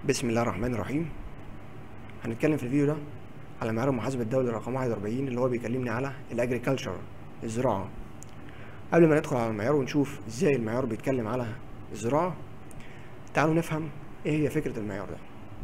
بسم الله الرحمن الرحيم هنتكلم في الفيديو ده على معيار المحاسبة الدولي رقم 41 اللي هو بيكلمني على الاجريكلتشر الزراعة قبل ما ندخل على المعيار ونشوف ازاي المعيار بيتكلم على الزراعة تعالوا نفهم ايه هي فكرة المعيار ده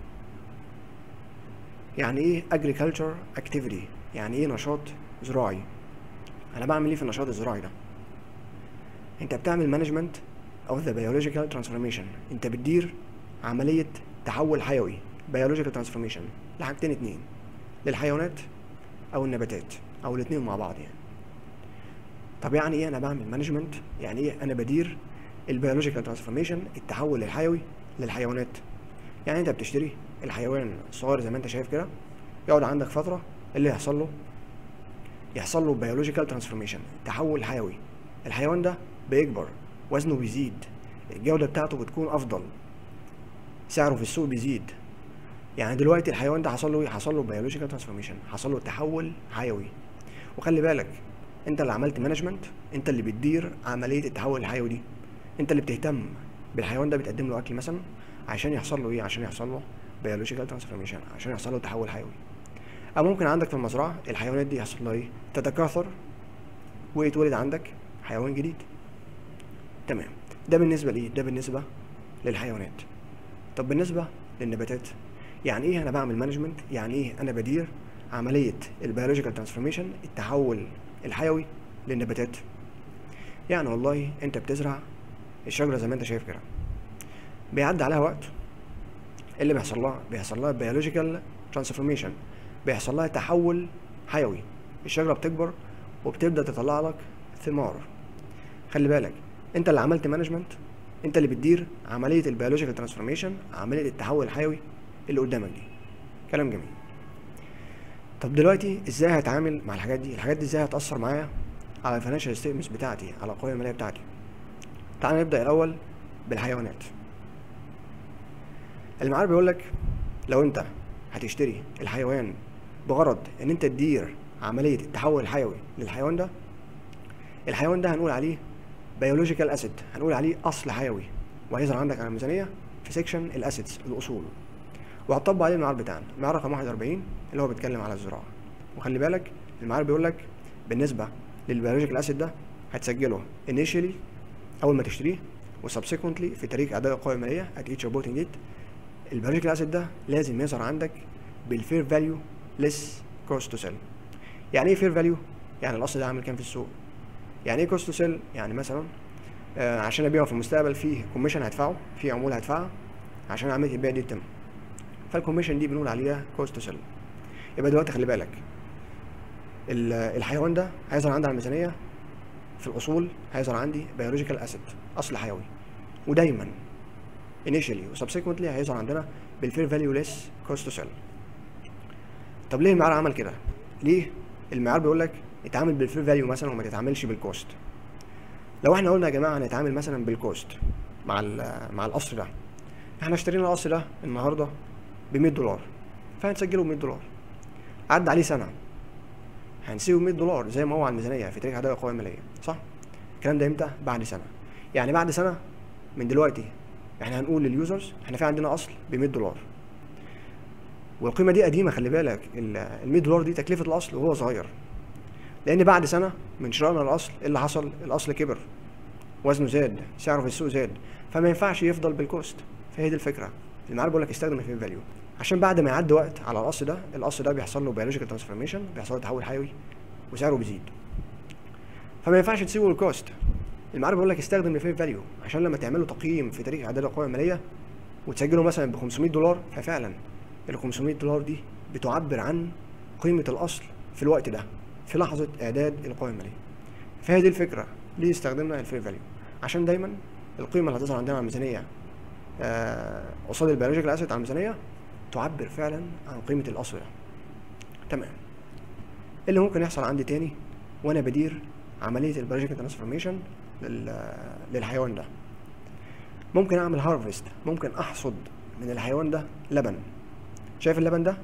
يعني ايه agriculture activity يعني ايه نشاط زراعي انا بعمل ايه في النشاط الزراعي ده انت بتعمل مانجمنت او ذا biological transformation انت بتدير عملية تحول حيوي biological transformation لحاجتين اتنين للحيوانات او النباتات او الاتنين مع بعض يعني طب يعني ايه انا بعمل مانجمنت يعني ايه انا بدير البيولوجيكال ترانسفورميشن التحول الحيوي للحيوانات يعني انت بتشتري الحيوان الصغير زي ما انت شايف كده يقعد عندك فتره اللي يحصل له يحصل له بيولوجيكال ترانسفورميشن تحول حيوي الحيوان ده بيكبر وزنه بيزيد الجوده بتاعته بتكون افضل سعره في السوق بيزيد يعني دلوقتي الحيوان ده حصل له ايه حصل له بيولوجيكال ترانسفورميشن حصل له تحول حيوي وخلي بالك انت اللي عملت مانجمنت انت اللي بتدير عمليه التحول الحيوي دي انت اللي بتهتم بالحيوان ده بتقدم له اكل مثلا عشان يحصل له ايه عشان يحصل له بيولوجيكال ترانسفورميشن عشان يحصل له تحول حيوي او ممكن عندك في المزرعه الحيوانات دي يحصل لها ايه تتكاثر ويتولد عندك حيوان جديد تمام ده بالنسبه لايه ده بالنسبه للحيوانات طب بالنسبه للنباتات يعني ايه انا بعمل مانجمنت يعني ايه انا بدير عمليه البيولوجيكال ترانسفورميشن التحول الحيوي للنباتات يعني والله انت بتزرع الشجره زي ما انت شايف كده بيعدي عليها وقت إيه اللي بيحصل لها بيحصل لها بيولوجيكال ترانسفورميشن بيحصل لها تحول حيوي الشجره بتكبر وبتبدا تطلع لك ثمار خلي بالك انت اللي عملت مانجمنت انت اللي بتدير عمليه البيولوجيكال ترانسفورميشن عمليه التحول الحيوي اللي قدامك دي كلام جميل طب دلوقتي ازاي هتعامل مع الحاجات دي الحاجات دي ازاي هتاثر معايا على الفاينانشال ستيتمنتس بتاعتي على القوائم الماليه بتاعتي تعال نبدا الاول بالحيوانات المعار بيقول لك لو انت هتشتري الحيوان بغرض ان انت تدير عمليه التحول الحيوي للحيوان ده الحيوان ده هنقول عليه بيولوجيكال اسيد هنقول عليه اصل حيوي وهيظهر عندك على الميزانيه في سيكشن الاسيدز الاصول وهتطبق عليه المعار بتاعنا المعار رقم 41 اللي هو بيتكلم على الزراعه وخلي بالك المعار بيقول لك بالنسبه للبيولوجيكال اسيد ده هتسجله initially اول ما تشتريه وسبسيكونتلي في تاريخ اعداد القوائم الماليه at each reporting date البيولوجيكال اسيد ده لازم يظهر عندك بالفير فاليو ليس كوست تو سيل يعني ايه فير فاليو يعني الاصل ده عامل كام في السوق يعني ايه كوست تو سيل يعني مثلا آه عشان ابيعه في المستقبل فيه كوميشن هدفعه فيه عموله هدفعها عشان عمليه البيع دي تتم فالكوميشن دي بنقول عليها كوست تو سيل يبقى دلوقتي خلي بالك الحيوان ده هيظهر عندي على الميزانيه في الاصول هيظهر عندي بيولوجيكال اسيد اصل حيوي ودايما initially وسبسيكونتلي هيظهر عندنا بالفير فاليو ليس كوست تو سيل طب ليه المعيار عمل كده ليه المعيار بيقول لك اتعامل بالفير فاليو مثلا وما تتعاملش بالكوست لو احنا قلنا يا جماعه هنتعامل مثلا بالكوست مع مع القصر ده احنا اشترينا القصر ده النهارده ب 100 دولار فهنسجله ب 100 دولار عدى عليه سنه هنسيبه ب 100 دولار زي ما هو على الميزانيه في تاريخ اعداد القوائم الماليه صح الكلام ده امتى بعد سنه يعني بعد سنه من دلوقتي احنا هنقول لليوزرز احنا في عندنا اصل ب 100 دولار والقيمه دي قديمه خلي بالك ال 100 دولار دي تكلفه الاصل وهو صغير لان بعد سنه من شرائنا الاصل ايه اللي حصل الاصل كبر وزنه زاد سعره في السوق زاد فما ينفعش يفضل بالكوست فهي دي الفكره المعارف بيقول لك استخدم الفير فاليو عشان بعد ما يعدي وقت على الاصل ده الاصل ده بيحصل له بيولوجيكال ترانسفورميشن بيحصل له تحول حيوي وسعره بيزيد فما ينفعش تسيبه الكوست المعارف بيقول لك استخدم الفير فاليو عشان لما تعمل له تقييم في تاريخ اعداد القوائم الماليه وتسجله مثلا ب 500 دولار ففعلا ال 500 دولار دي بتعبر عن قيمه الاصل في الوقت ده في لحظه اعداد القوائم الماليه فهي دي الفكره ليه استخدمنا الفير فاليو عشان دايما القيمه اللي هتظهر عندنا على الميزانيه قصاد آه البيولوجيكال اسيد على الميزانيه تعبر فعلا عن قيمه الاصل ده تمام اللي ممكن يحصل عندي تاني وانا بدير عمليه البيولوجيكال ترانسفورميشن للحيوان ده ممكن اعمل هارفست ممكن احصد من الحيوان ده لبن شايف اللبن ده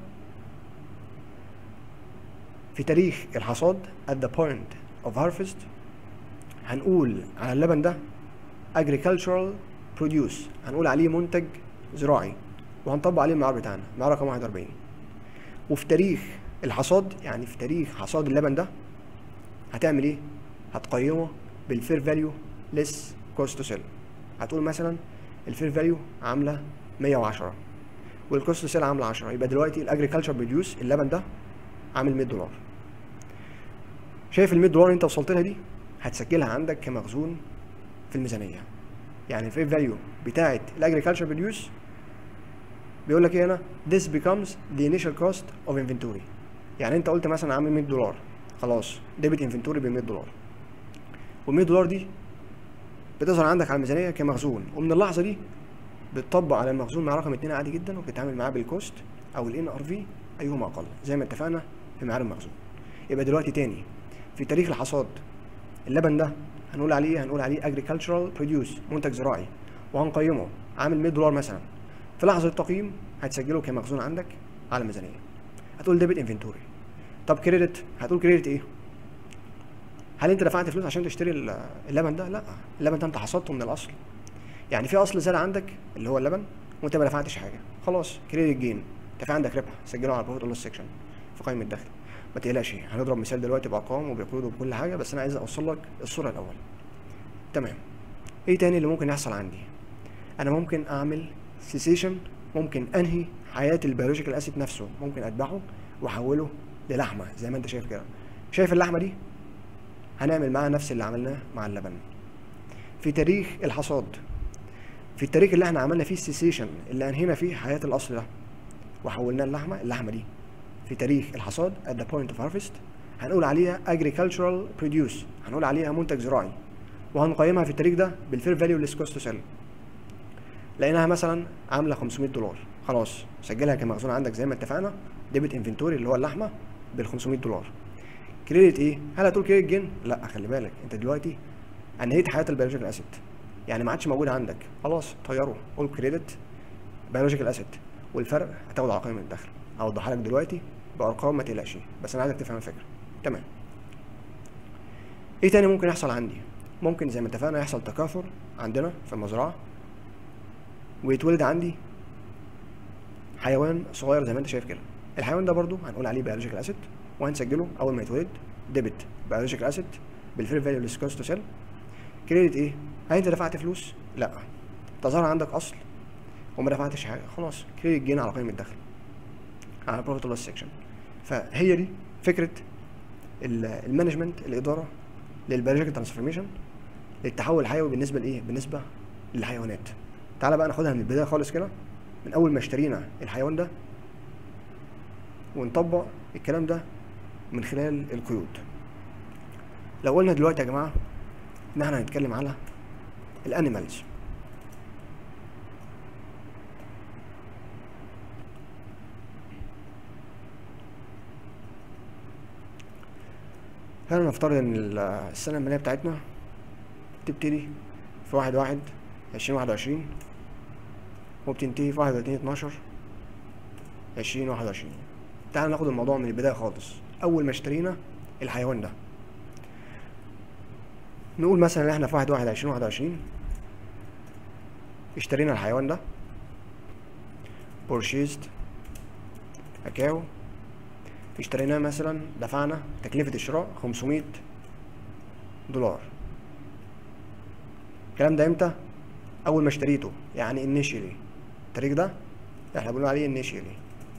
في تاريخ الحصاد at the point of harvest هنقول على اللبن ده agricultural produce هنقول عليه منتج زراعي وهنطبق عليه المعيار بتاعنا المعيار رقم 41 وفي تاريخ الحصاد يعني في تاريخ حصاد اللبن ده هتعمل ايه هتقيمه بالفير فاليو ليس كوست تو سيل هتقول مثلا الفير فاليو عامله 110 والكوست تو سيل عامله 10 يبقى دلوقتي الاجريكلتشر بروديوس اللبن ده عامل 100 دولار شايف ال 100 دولار انت وصلت لها دي هتسجلها عندك كمخزون في الميزانيه يعني الفير فاليو بتاعت الاجريكلتشر بروديوس بيقول لك ايه هنا this becomes the initial cost of inventory يعني انت قلت مثلا عامل 100 دولار خلاص ديبت انفنتوري ب 100 دولار وال 100 دولار دي بتظهر عندك على الميزانيه كمخزون ومن اللحظه دي بتطبق على المخزون مع رقم 2 عادي جدا وبتتعامل معاه بالكوست او الان ار في ايهما اقل زي ما اتفقنا في معيار المخزون يبقى دلوقتي تاني في تاريخ الحصاد اللبن ده هنقول عليه إيه؟ هنقول عليه agricultural produce منتج زراعي وهنقيمه عامل 100 دولار مثلا في لحظه التقييم هتسجله كمخزون عندك على الميزانيه هتقول ديبت انفنتوري طب كريدت هتقول كريدت ايه هل انت دفعت فلوس عشان تشتري ال- اللبن ده لا اللبن ده انت حصدته من الاصل يعني في اصل زاد عندك اللي هو اللبن وانت ما دفعتش حاجه خلاص كريدت جين انت في عندك ربح سجله على البروفيت لوس سيكشن في قائمه الدخل ما تقلقش هنضرب مثال دلوقتي بارقام وبقيود وبكل حاجه بس انا عايز اوصل لك الصوره الاول تمام ايه تاني اللي ممكن يحصل عندي انا ممكن اعمل سيسيشن ممكن انهي حياه البيولوجيكال اسيد نفسه ممكن اتبعه واحوله للحمه زي ما انت شايف كده شايف اللحمه دي هنعمل معاها نفس اللي عملناه مع اللبن في تاريخ الحصاد في التاريخ اللي احنا عملنا فيه السيسيشن اللي انهينا فيه حياه الاصل ده وحولناه اللحمه اللحمه دي في تاريخ الحصاد at the point of harvest هنقول عليها agricultural produce هنقول عليها منتج زراعي وهنقيمها في التاريخ ده بالفير فاليو ليس كوست سيل لقيناها مثلا عامله 500 دولار خلاص سجلها كمخزون عندك زي ما اتفقنا ديبت انفنتوري اللي هو اللحمه بال 500 دولار كريدت ايه هل هتقول كريدت جين لا خلي بالك انت دلوقتي انهيت حياه البيولوجيكال اسيد يعني ما عادش موجود عندك خلاص طيره قول كريدت بيولوجيكال اسيد والفرق هتاخده على قائمه الدخل اوضحها لك دلوقتي بارقام ما تقلقش بس انا عايزك تفهم الفكره تمام ايه تاني ممكن يحصل عندي ممكن زي ما اتفقنا يحصل تكاثر عندنا في المزرعه ويتولد عندي حيوان صغير زي ما انت شايف كده الحيوان ده برضو هنقول عليه بيولوجيكال اسيد وهنسجله اول ما يتولد ديبت بيولوجيكال اسيد بالفير فاليو للسكوست سيل كريدت ايه هل انت دفعت فلوس لا تظهر عندك اصل وما دفعتش حاجه خلاص كريدت جين على قائمه الدخل على بروفيت لوس سيكشن فهي دي فكره ال- المانجمنت الاداره للبيولوجيكال ترانسفورميشن للتحول الحيوي بالنسبه لايه بالنسبه للحيوانات تعالى بقى ناخدها من البدايه خالص كده من اول ما اشترينا الحيوان ده ونطبق الكلام ده من خلال القيود لو قلنا دلوقتي يا جماعه ان احنا هنتكلم على الانيمالز خلينا نفترض ان ال- السنه الماليه بتاعتنا تبتدي في واحد واحد عشرين واحد وعشرين وبتنتهي في واحد وتلاتين اتناشر عشرين واحد وعشرين تعال ناخد الموضوع من البداية خالص أول ما اشترينا الحيوان ده نقول مثلا إن احنا في واحد واحد عشرين واحد وعشرين اشترينا الحيوان ده purchased كاكاو اشتريناه مثلا دفعنا تكلفة الشراء 500 دولار الكلام ده امتى؟ أول ما اشتريته يعني initially التاريخ ده احنا بنقول عليه initially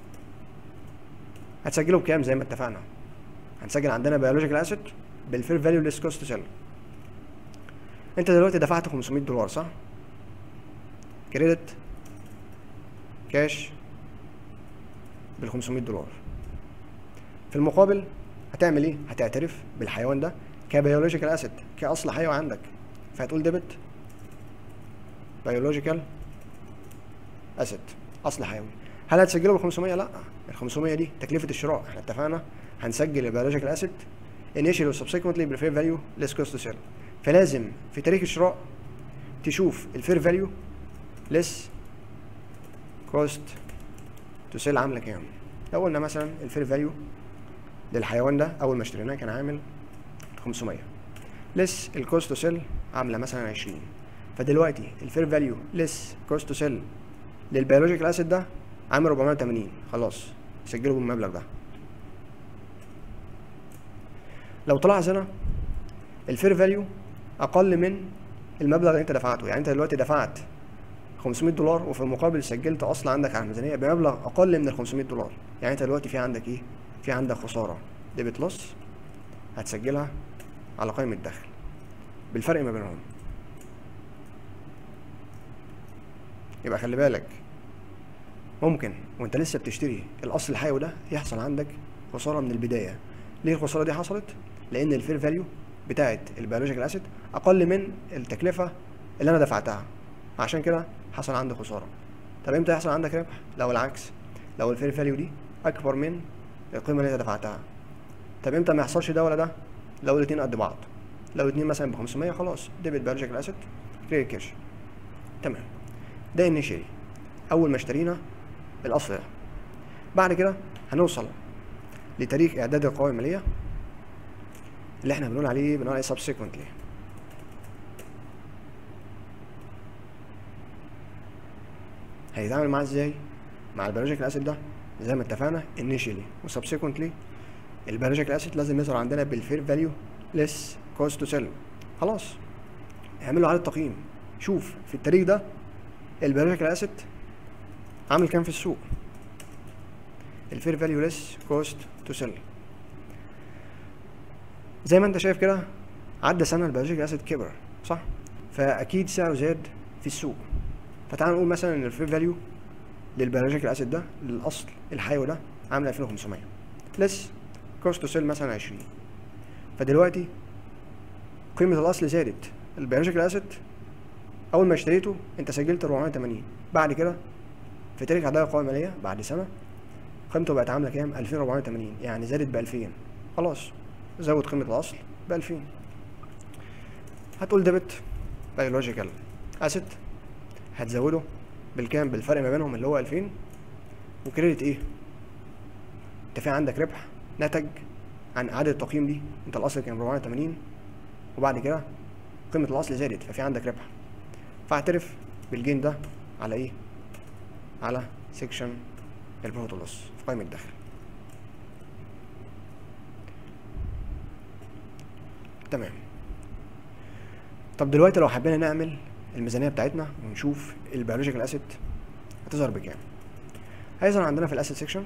هتسجله بكام زي ما اتفقنا هنسجل عندنا بيولوجيكال اسيد بالفير فاليو ليس كوست سيل انت دلوقتي دفعت 500 دولار صح كريدت كاش بال 500 دولار في المقابل هتعمل ايه هتعترف بالحيوان ده كبيولوجيكال اسيد كاصل حيوي عندك فهتقول ديبت بيولوجيكال اسيد اصل حيوي هل هتسجله بال 500 لا ال 500 دي تكلفه الشراء احنا اتفقنا هنسجل البيولوجيكال اسيد initially و subsequently بالفير فاليو less cost to sell فلازم في تاريخ الشراء تشوف الفير فاليو less cost to sell عامله كام لو قلنا مثلا الفير فاليو للحيوان ده اول ما اشتريناه كان عامل 500 لس الكوست تو سيل عامله مثلا 20 فدلوقتي الفير فاليو لس كوست تو سيل للبيولوجيكال اسيد ده عامل 480 خلاص سجله بالمبلغ ده لو طلع هنا الفير فاليو اقل من المبلغ اللي انت دفعته يعني انت دلوقتي دفعت 500 دولار وفي المقابل سجلت اصل عندك على الميزانيه بمبلغ اقل من ال 500 دولار يعني انت دلوقتي في عندك ايه في عندك خساره ديبت لوس هتسجلها على قائمه الدخل بالفرق ما بينهم يبقى خلي بالك ممكن وانت لسه بتشتري الاصل الحيوي ده يحصل عندك خساره من البدايه ليه الخساره دي حصلت لان الفير فاليو بتاعت البيولوجيكال اسيد اقل من التكلفه اللي انا دفعتها عشان كده حصل عندي خساره طب امتى يحصل عندك ربح لو العكس لو الفير فاليو دي اكبر من القيمه اللي انت دفعتها طب امتى ما يحصلش ده ولا ده لو الاتنين قد بعض لو الاتنين مثلا ب 500 خلاص ديبت بيولوجيكال اسيد كريدت كاش تمام ده انيشالي اول ما اشترينا الاصل ده بعد كده هنوصل لتاريخ اعداد القوائم الماليه اللي احنا بنقول عليه بنقول عليه subsequently هيتعامل معاه ازاي مع البيولوجيكال اسيد ده زي ما اتفقنا initially و subsequently البيولوجيكال اسيد لازم يظهر عندنا بالفير فاليو ليس كوست تو سيل خلاص اعملوا عليه التقييم شوف في التاريخ ده البيولوجيكال اسيد عامل كام في السوق الفير فاليو ليس كوست تو سيل زي ما انت شايف كده عدى سنه البيولوجيكال اسيد كبر صح فاكيد سعره زاد في السوق فتعال نقول مثلا ان الفير فاليو للبيولوجيكال اسيد ده للاصل الحيوي ده عامل 2500 لس كوست تو سيل مثلا 20 فدلوقتي قيمه الاصل زادت البيولوجيكال اسيد اول ما اشتريته انت سجلت 480 بعد كده في تاريخ اعداد القوائم الماليه بعد سنه قيمته بقت عامله كام 2480 يعني زادت ب 2000 خلاص زود قيمه الاصل ب 2000 هتقول ديبت بيولوجيكال اسيد هتزوده بالكام بالفرق ما بينهم اللي هو 2000 وكريدت ايه انت في عندك ربح نتج عن اعاده التقييم دي انت الاصل كان 480 وبعد كده قيمه الاصل زادت ففي عندك ربح فاعترف بالجين ده على ايه على سيكشن البروتو لوس في قائمه الدخل تمام طب دلوقتي لو حبينا نعمل الميزانيه بتاعتنا ونشوف البيولوجيكال اسيد هتظهر بكام هيظهر عندنا في الاسيد سيكشن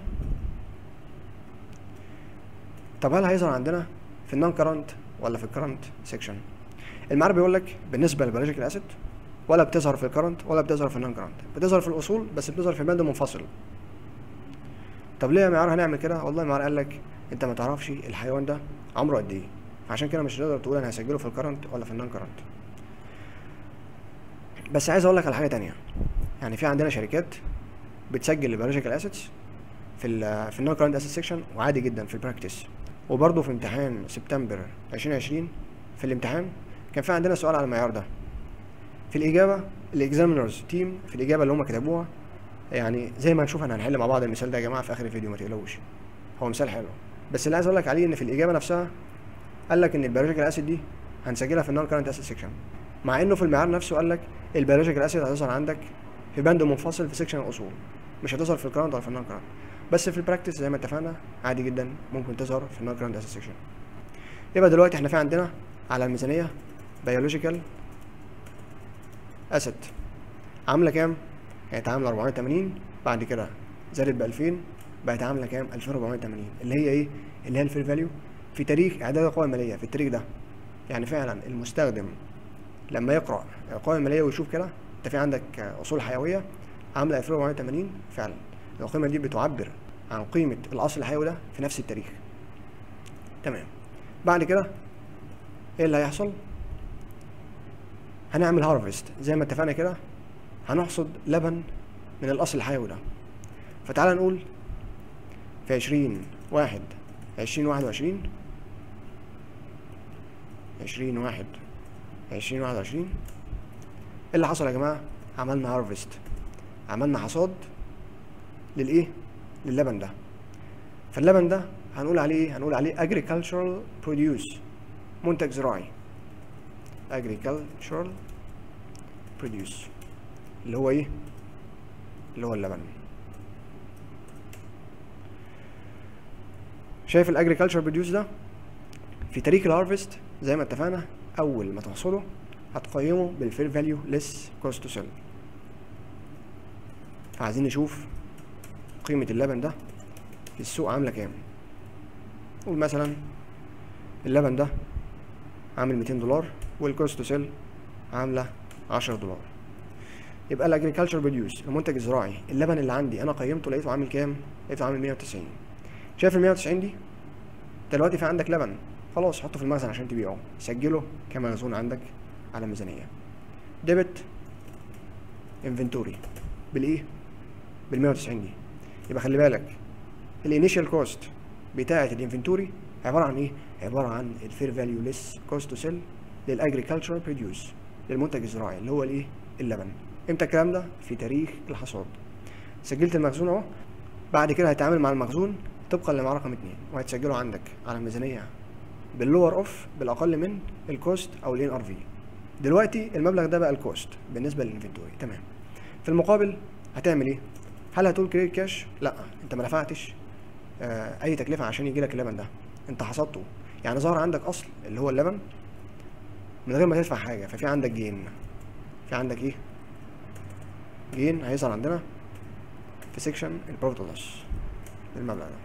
طب هل هيظهر عندنا في النون كرنت ولا في الكرنت سيكشن المعرب بيقول لك بالنسبه للبيولوجيكال اسيد ولا بتظهر في الكرنت ولا بتظهر في النون كرنت بتظهر في الاصول بس بتظهر في بند منفصل طب ليه يا معيار هنعمل كده والله معيار قال لك انت ما تعرفش الحيوان ده عمره قد ايه عشان كده مش هتقدر تقول انا هسجله في الكرنت ولا في النون كرنت بس عايز اقول لك على حاجه تانية يعني في عندنا شركات بتسجل البيولوجيكال اسيتس في ال في النون كرنت اسيت سيكشن وعادي جدا في البراكتس وبرضه في امتحان سبتمبر 2020 في الامتحان كان في عندنا سؤال على المعيار ده في الاجابه الاكزامينرز تيم في الاجابه اللي هم كتبوها يعني زي ما هنشوف انا هنحل مع بعض المثال ده يا جماعه في اخر الفيديو ما تقلقوش هو مثال حلو بس اللي عايز اقول لك عليه ان في الاجابه نفسها قال لك ان البيولوجيكال اسيد دي هنسجلها في النون كرنت اسيد سيكشن مع انه في المعيار نفسه قال لك البيولوجيكال اسيد هتظهر عندك في بند منفصل في سيكشن الاصول مش هتظهر في الكرنت ولا في النون كرنت بس في البراكتس زي ما اتفقنا عادي جدا ممكن تظهر في النون كرنت اسيد سيكشن يبقى دلوقتي احنا في عندنا على الميزانيه بيولوجيكال اسيد عامله كام كانت عامله 480 بعد كده زادت ب 2000 بقت عامله كام 2480 اللي هي ايه اللي هي الفير فاليو في تاريخ اعداد القوائم الماليه في التاريخ ده يعني فعلا المستخدم لما يقرا القوائم الماليه ويشوف كده انت في عندك اصول حيويه عامله 2480 فعلا القيمه دي بتعبر عن قيمه الاصل الحيوي ده في نفس التاريخ تمام بعد كده ايه اللي هيحصل هنعمل هارفست زي ما اتفقنا كده هنحصد لبن من الاصل الحيوي ده فتعالى نقول في عشرين واحد عشرين واحد وعشرين عشرين واحد عشرين واحد وعشرين ايه اللي حصل يا جماعة عملنا هارفست عملنا حصاد للايه للبن ده فاللبن ده هنقول عليه ايه هنقول عليه agricultural produce منتج زراعي agricultural produce اللي هو ايه اللي هو اللبن شايف الاجريكلتشر بروديوس ده في تاريخ الهارفست زي ما اتفقنا اول ما تحصله هتقيمه بالفير فاليو ليس كوست تو سيل فعايزين نشوف قيمة اللبن ده في السوق عاملة كام قول مثلا اللبن ده عامل 200 دولار والكوست تو سيل عاملة 10 دولار يبقى الاجريكلتشر بروديوس المنتج الزراعي اللبن اللي عندي انا قيمته لقيته عامل كام لقيته عامل 190 شايف ال 190 دي دلوقتي في عندك لبن خلاص حطه في المخزن عشان تبيعه سجله كمخزون عندك على ميزانيه ديبت انفنتوري بالايه بال 190 دي يبقى خلي بالك الانيشال كوست بتاعه الانفنتوري عباره عن ايه عباره عن الفير فاليو ليس كوست تو سيل للاجريكلتشر بروديوس للمنتج الزراعي اللي هو الايه اللبن امتى الكلام ده في تاريخ الحصاد سجلت المخزون اهو بعد كده هيتعامل مع المخزون طبقا لمع رقم اتنين وهتسجله عندك على الميزانيه باللور اوف بالاقل من الكوست او الان ار في دلوقتي المبلغ ده بقى الكوست بالنسبه للانفنتوري تمام في المقابل هتعمل ايه هل هتقول كريدت كاش لا انت ما دفعتش آه اي تكلفه عشان يجي لك اللبن ده انت حصدته يعني ظهر عندك اصل اللي هو اللبن من غير ما تدفع حاجه ففي عندك جين في عندك ايه جين هيظهر عندنا في سيكشن البروفيت لوس المبلغ ده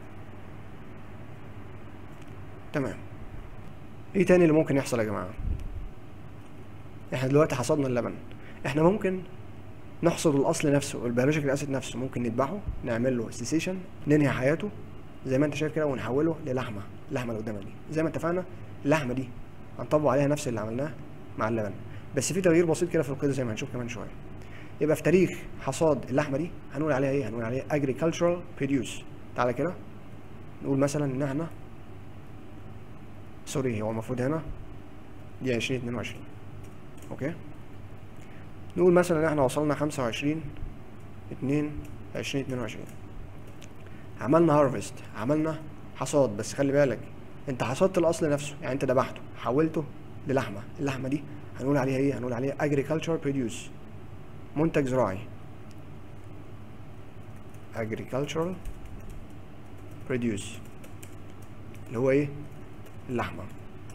تمام ايه تاني اللي ممكن يحصل يا جماعه احنا دلوقتي حصدنا اللبن احنا ممكن نحصد الاصل نفسه البيولوجيكال اسيد نفسه ممكن نذبحه نعمل له سيسيشن ننهي حياته زي ما انت شايف كده ونحوله للحمه اللحمه اللي قدامنا دي زي ما اتفقنا اللحمه دي هنطبق عليها نفس اللي عملناه مع اللبن بس في تغيير بسيط كده في القيد زي ما هنشوف كمان شويه يبقى في تاريخ حصاد اللحمه دي هنقول عليها ايه هنقول عليها agricultural produce تعالى كده نقول مثلا ان احنا سوري هو المفروض هنا دي 2022 اوكي نقول مثلا ان احنا وصلنا 25 2 2022 عملنا هارفست عملنا حصاد بس خلي بالك انت حصدت الاصل نفسه يعني انت ذبحته حولته للحمه اللحمه دي هنقول عليها ايه هنقول عليها agricultural produce منتج زراعي agricultural produce اللي هو ايه اللحمه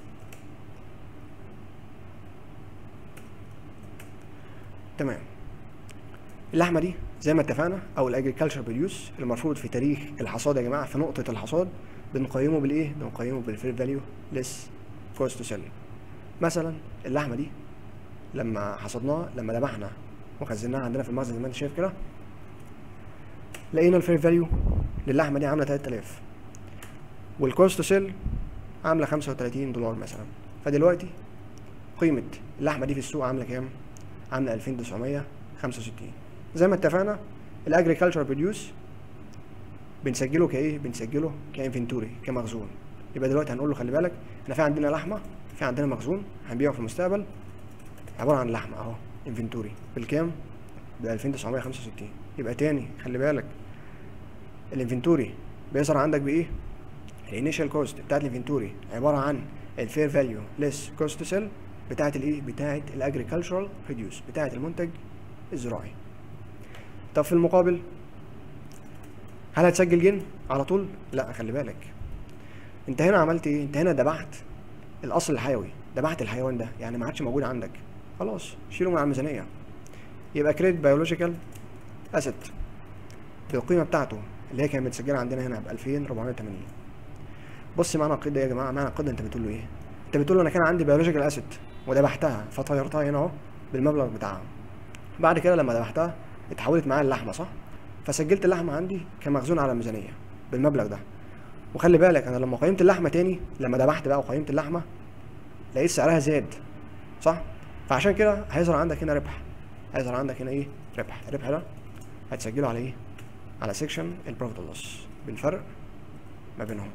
تمام اللحمه دي زي ما اتفقنا او الاجريكلتشر بروديوس المفروض في تاريخ الحصاد يا جماعه في نقطه الحصاد بنقيمه بالايه بنقيمه بالفير فاليو ليس كوست تو سيل مثلا اللحمه دي لما حصدناها لما ذبحنا وخزناها عندنا في المخزن زي ما انت شايف كده لقينا الفير فاليو للحمه دي عامله 3000 والكوست تو سيل عامله 35 دولار مثلا فدلوقتي قيمه اللحمه دي في السوق عامله كام عامله 2965 زي ما اتفقنا الاجريكلتشر بروديوس بنسجله كايه بنسجله كانفنتوري كمخزون يبقى دلوقتي هنقول له خلي بالك احنا في عندنا لحمه في عندنا مخزون هنبيعه في المستقبل عباره عن لحمه اهو انفنتوري بالكام ب 2965 يبقى تاني خلي بالك الانفنتوري بيظهر عندك بايه الانيشال كوست بتاعت الانفنتوري عباره عن الفير فاليو ليس كوست سيل بتاعت الايه بتاعت الاجريكلتشرال بروديوس بتاعت المنتج الزراعي طب في المقابل هل هتسجل جن على طول لا خلي بالك انت هنا عملت ايه انت هنا ذبحت الاصل الحيوي ذبحت الحيوان ده يعني ما عادش موجود عندك خلاص شيله من على الميزانيه يبقى كريدت بيولوجيكال اسيت بالقيمه بتاعته اللي هي كانت متسجله عندنا هنا ب 2480 بص معنى القيد ده يا جماعه معنى القيد ده انت بتقول له ايه انت بتقول له انا كان عندي بيولوجيكال اسيت وذبحتها فطيرتها هنا اهو بالمبلغ بتاعها بعد كده لما ذبحتها اتحولت معايا اللحمه صح فسجلت اللحمه عندي كمخزون على الميزانيه بالمبلغ ده وخلي بالك انا لما قيمت اللحمه تاني لما ذبحت بقى وقيمت اللحمه لقيت سعرها زاد صح فعشان كده هيظهر عندك هنا ربح هيظهر عندك هنا ايه ربح الربح ده هتسجله على ايه على سيكشن البروفيت لوس بالفرق ما بينهم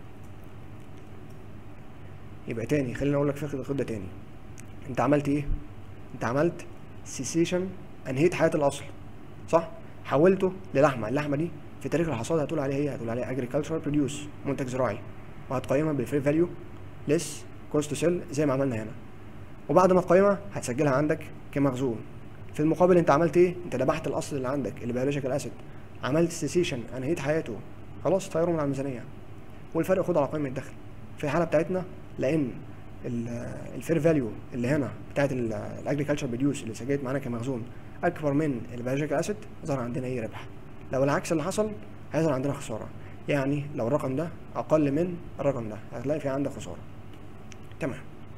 يبقى تاني خليني اقول لك فكره الخطه ده تاني انت عملت ايه انت عملت سيسيشن انهيت حياه الاصل صح حولته للحمه اللحمه دي في تاريخ الحصاد هتقول عليها ايه هتقول عليها اجريكلتشر بروديوس منتج زراعي وهتقيمها بالفري فاليو ليس كوست سيل زي ما عملنا هنا وبعد ما تقيمها هتسجلها عندك كمخزون في المقابل انت عملت ايه انت ذبحت الاصل اللي عندك البيولوجيكال اسيد عملت سيسيشن انهيت حياته خلاص طيره من على الميزانيه والفرق خده على قائمه الدخل في الحاله بتاعتنا لان الفير فاليو اللي هنا بتاعت الاجريكلتشر بروديوس اللي سجلت معانا كمخزون اكبر من البيولوجيكال اسيد ظهر عندنا ايه ربح لو العكس اللي حصل هيظهر عندنا خساره يعني لو الرقم ده اقل من الرقم ده هتلاقي في عندك خساره تمام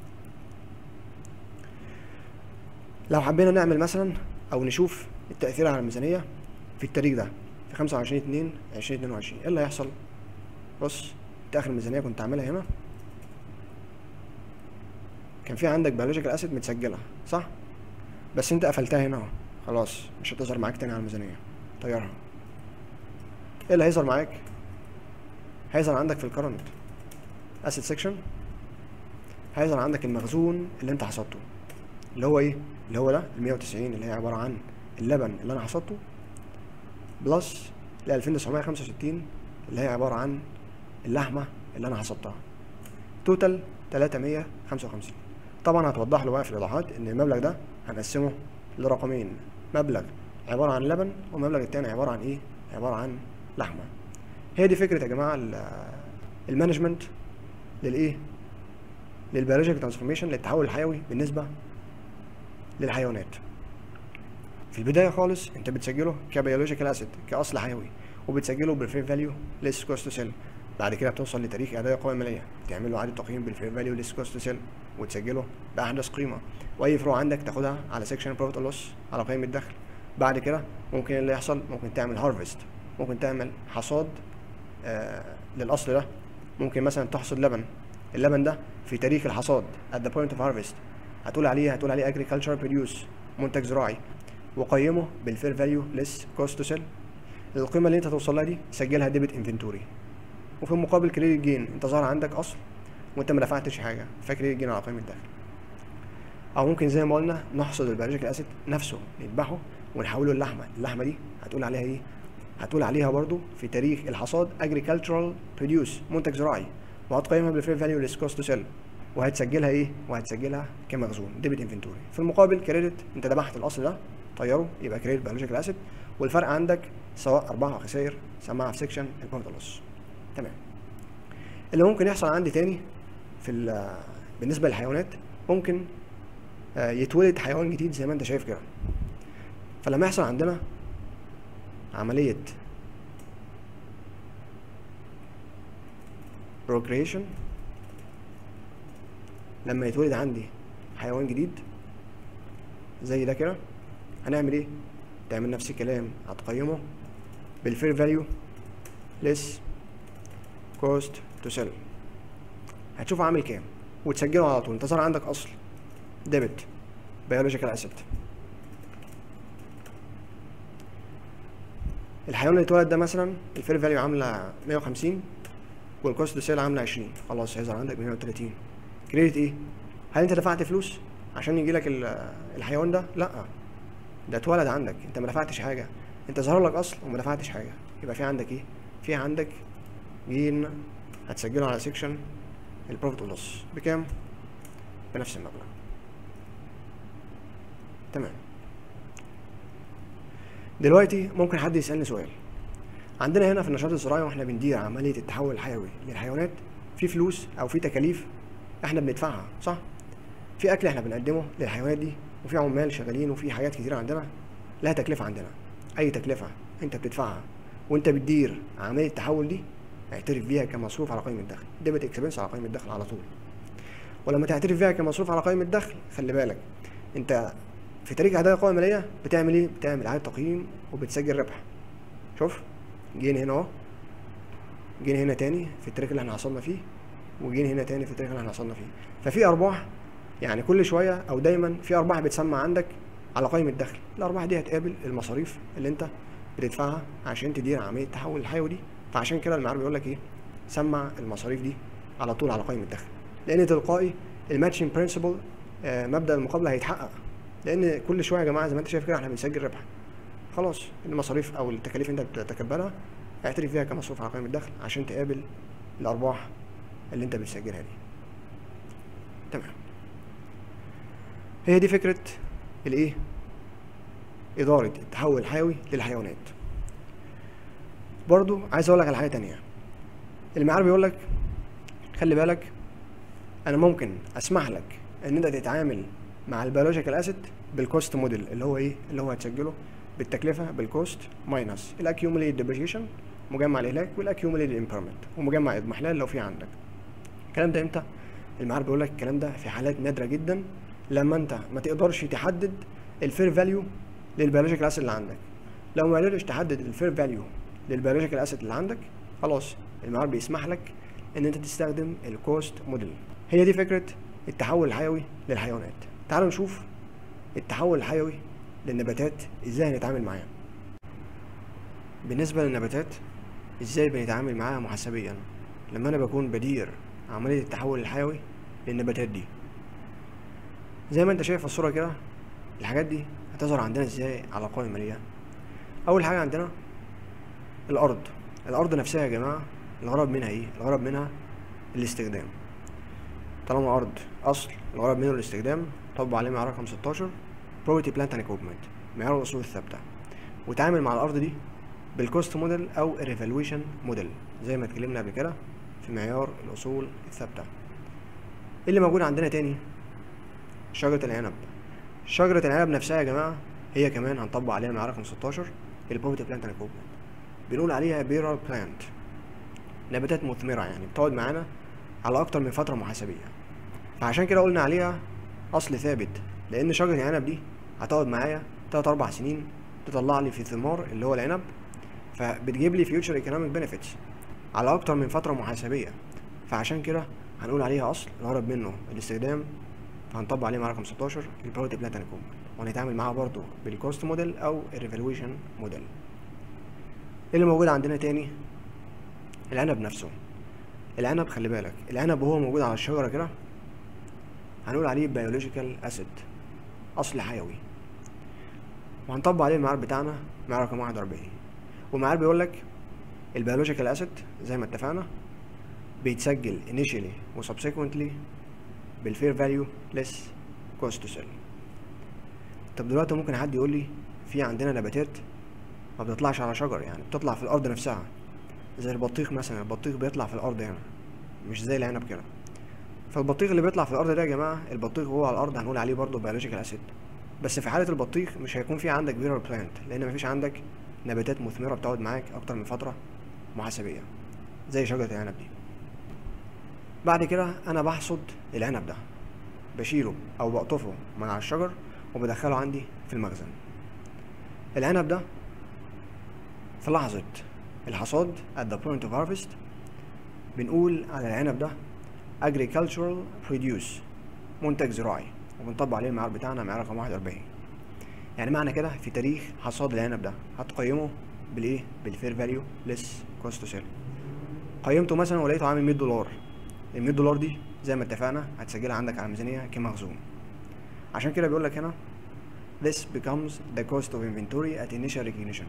لو حبينا نعمل مثلا او نشوف التاثير على الميزانيه في التاريخ ده في 25 2 2022 ايه اللي هيحصل بص انت اخر الميزانيه كنت عاملها هنا كان في عندك بيولوجيكال اسيد متسجله صح بس انت قفلتها هنا اهو خلاص مش هتظهر معاك تاني على الميزانيه طيرها ايه اللي هيظهر معاك هيظهر عندك في الكرنت اسيد سيكشن هيظهر عندك المخزون اللي انت حصدته اللي هو ايه اللي هو ده ال 190 اللي هي عباره عن اللبن اللي انا حصدته بلس ال 2965 اللي هي عباره عن اللحمه اللي انا حصدتها توتال 355 طبعا هتوضح له بقى في الايضاحات ان المبلغ ده هنقسمه لرقمين مبلغ عباره عن لبن والمبلغ التاني عباره عن ايه عباره عن لحمه هي دي فكره يا جماعه المانجمنت للايه للبيولوجيكال ترانسفورميشن للتحول الحيوي بالنسبه للحيوانات في البدايه خالص انت بتسجله كبيولوجيكال اسيد كاصل حيوي وبتسجله بالفير فاليو ليس كوست سيل بعد كده بتوصل لتاريخ اداء القوائم الماليه تعمل له اعاده تقييم بالفير فاليو ليس كوست سيل وتسجله باحدث قيمه واي فروع عندك تاخدها على سيكشن بروفيت لوس على قائمه الدخل بعد كده ممكن اللي يحصل ممكن تعمل هارفست ممكن تعمل حصاد آه للاصل ده ممكن مثلا تحصد لبن اللبن ده في تاريخ الحصاد at the point of harvest هتقول عليه هتقول عليه agricultural produce منتج زراعي وقيمه بالفير فاليو ليس كوست سيل القيمه اللي انت هتوصل لها دي سجلها ديبت انفنتوري وفي المقابل كريدت جين انت ظهر عندك اصل وانت ما دفعتش حاجه فكريدت جين على قيمه الدخل او ممكن زي ما قلنا نحصد البيولوجيكال اسيد نفسه نذبحه ونحوله للحمه اللحمه دي هتقول عليها ايه هتقول عليها برضو في تاريخ الحصاد agricultural produce منتج زراعي وهتقيمها بالفير فاليو ليس كوست سيل وهتسجلها ايه وهتسجلها كمخزون ديبت انفنتوري في المقابل كريدت انت ذبحت الاصل ده طيره يبقى كريدت بيولوجيكال اسيد والفرق عندك سواء ارباح او خسائر سماها في سيكشن البروفيت لوس تمام اللي ممكن يحصل عندي تاني في بالنسبه للحيوانات ممكن يتولد حيوان جديد زي ما انت شايف كده فلما يحصل عندنا عمليه procreation لما يتولد عندي حيوان جديد زي ده كده هنعمل ايه تعمل نفس الكلام هتقيمه بالفير فاليو ليس كوست تو سيل هتشوف عامل كام وتسجله على طول انت صار عندك اصل ديبت بيولوجيكال اسيد الحيوان اللي اتولد ده مثلا الفير فاليو عامله 150 والكوست تو سيل عامله 20 خلاص هيظهر عندك ب 130 كريدت ايه هل انت دفعت فلوس عشان يجي لك الحيوان ده لا ده اتولد عندك انت ما دفعتش حاجه انت ظهر لك اصل وما دفعتش حاجه يبقى في عندك ايه في عندك جين هتسجله على سيكشن البروفيت لوس بكام بنفس المبلغ تمام دلوقتي ممكن حد يسالني سؤال عندنا هنا في النشاط الزراعي واحنا بندير عمليه التحول الحيوي للحيوانات في فلوس او في تكاليف احنا بندفعها صح في اكل احنا بنقدمه للحيوانات دي وفي عمال شغالين وفي حاجات كتير عندنا لها تكلفه عندنا اي تكلفه انت بتدفعها وانت بتدير عمليه التحول دي اعترف بيها كمصروف على قائمه الدخل ديبت اكسبنس على قائمه الدخل على طول ولما تعترف بيها كمصروف على قائمه الدخل خلي بالك انت في تاريخ اداء القوائم الماليه بتعمل ايه بتعمل اعاده تقييم وبتسجل ربح شوف جينا هنا اهو جينا هنا تاني في التاريخ اللي احنا حصلنا فيه وجينا هنا تاني في التاريخ اللي احنا حصلنا فيه ففي ارباح يعني كل شويه او دايما في ارباح بتسمع عندك على قائمه الدخل الارباح دي هتقابل المصاريف اللي انت بتدفعها عشان تدير عمليه التحول الحيوي دي فعشان كده المعرفة بيقول لك ايه سمع المصاريف دي على طول على قائمه الدخل لان تلقائي الماتشنج برنسبل مبدا المقابله هيتحقق لان كل شويه يا جماعه زي ما انت شايف كده احنا بنسجل ربح خلاص المصاريف او التكاليف انت بتتكبلها اعترف فيها كمصروف على قائمه الدخل عشان تقابل الارباح اللي انت بتسجلها دي تمام هي دي فكره الايه اداره التحول الحيوي للحيوانات برضو عايز اقول لك على حاجه تانية المعيار بيقول لك خلي بالك انا ممكن اسمح لك ان انت تتعامل مع البيولوجيكال اسيد بالكوست موديل اللي هو ايه اللي هو هتسجله بالتكلفه بالكوست ماينس الاكيوميليت ديبريشن مجمع الاهلاك والاكيوميليت امبيرمنت ومجمع اضمحلال لو في عندك الكلام ده امتى المعيار بيقول لك الكلام ده في حالات نادره جدا لما انت ما تقدرش تحدد الفير فاليو للبيولوجيكال اسيد اللي عندك لو ما قدرتش تحدد الفير فاليو للبيولوجيكال اسيد اللي عندك خلاص المعيار بيسمح لك ان انت تستخدم الكوست موديل هي دي فكره التحول الحيوي للحيوانات تعالوا نشوف التحول الحيوي للنباتات ازاي هنتعامل معاه بالنسبه للنباتات ازاي بنتعامل معاها محاسبيا لما انا بكون بدير عمليه التحول الحيوي للنباتات دي زي ما انت شايف في الصوره كده الحاجات دي هتظهر عندنا ازاي على القوائم الماليه اول حاجه عندنا الارض الارض نفسها يا جماعه الغرض منها ايه الغرض منها الاستخدام طالما ارض اصل الغرض منه الاستخدام طبق عليه معيار رقم 16 property plant and equipment معيار الاصول الثابته وتعامل مع الارض دي بالكوست موديل او الريفالويشن موديل زي ما اتكلمنا قبل كده في معيار الاصول الثابته اللي موجود عندنا تاني شجره العنب شجره العنب نفسها يا جماعه هي كمان هنطبق عليها معيار رقم 16 البروبرتي بلانت اند ايكويبمنت بنقول عليها بيرال بلانت نباتات مثمره يعني بتقعد معانا على اكتر من فتره محاسبيه فعشان كده قلنا عليها اصل ثابت لان شجره العنب دي هتقعد معايا 3 4 سنين تطلع لي في ثمار اللي هو العنب فبتجيب لي فيوتشر ايكونوميك بنفيتس على اكتر من فتره محاسبيه فعشان كده هنقول عليها اصل الغرض منه الاستخدام فهنطبق عليه مع رقم 16 البروتي بلاتين كومبوننت وهنتعامل معاها برضو بالكوست موديل او الريفالويشن موديل اللي موجود عندنا تاني العنب نفسه العنب خلي بالك العنب وهو موجود على الشجره كده هنقول عليه بيولوجيكال اسيد اصل حيوي وهنطبق عليه المعيار بتاعنا معيار رقم 41 والمعيار بيقول لك البيولوجيكال اسيد زي ما اتفقنا بيتسجل initially و subsequently بالفير فاليو ليس كوست تو سيل طب دلوقتي ممكن حد يقول لي في عندنا نباتات ما بتطلعش على شجر يعني بتطلع في الارض نفسها زي البطيخ مثلا البطيخ بيطلع في الارض هنا مش زي العنب كده فالبطيخ اللي بيطلع في الارض ده يا جماعه البطيخ وهو على الارض هنقول عليه برضه بيولوجيكال اسيد بس في حاله البطيخ مش هيكون في عندك فيرال بلانت لان مفيش عندك نباتات مثمره بتقعد معاك اكتر من فتره محاسبيه زي شجره العنب دي بعد كده انا بحصد العنب ده بشيله او بقطفه من على الشجر وبدخله عندي في المخزن العنب ده في لحظة الحصاد at the point of harvest بنقول على العنب ده agricultural produce منتج زراعي وبنطبق عليه المعيار بتاعنا معيار رقم 41 يعني معنى كده في تاريخ حصاد العنب ده هتقيمه بالايه بالفير فاليو ليس كوست تو سيل قيمته مثلا ولقيته عامل 100 دولار ال 100 دولار دي زي ما اتفقنا هتسجلها عندك على الميزانيه كمخزون عشان كده بيقول لك هنا this becomes the cost of inventory at initial recognition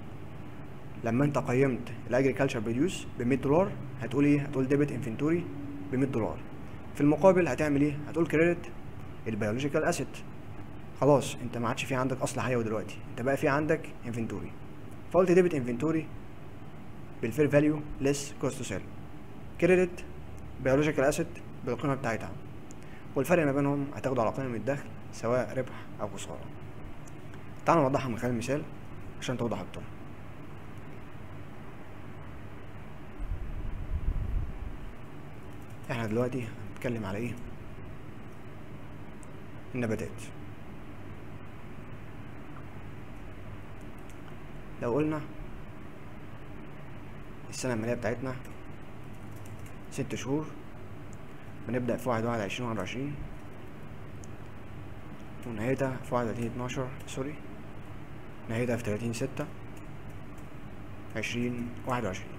لما انت قيمت الاجريكلتشر بروديوس ب 100 دولار هتقول ايه هتقول ديبت انفنتوري ب 100 دولار في المقابل هتعمل ايه هتقول كريدت البيولوجيكال اسيت خلاص انت ما عادش في عندك اصل حيوي دلوقتي انت بقى في عندك انفنتوري فقلت ديبت انفنتوري بالفير فاليو ليس كوست تو سيل كريدت بيولوجيكال اسيت بالقيمه بتاعتها والفرق ما بينهم هتاخده على قيمه الدخل سواء ربح او خساره تعالوا نوضحها من خلال مثال عشان توضح اكتر احنا دلوقتي هنتكلم على ايه النباتات لو قلنا السنة المالية بتاعتنا ست شهور بنبدأ في واحد واحد عشرين واحد وعشرين ونهايتها في واحد وتلاتين اتناشر سوري نهايتها في تلاتين ستة عشرين واحد وعشرين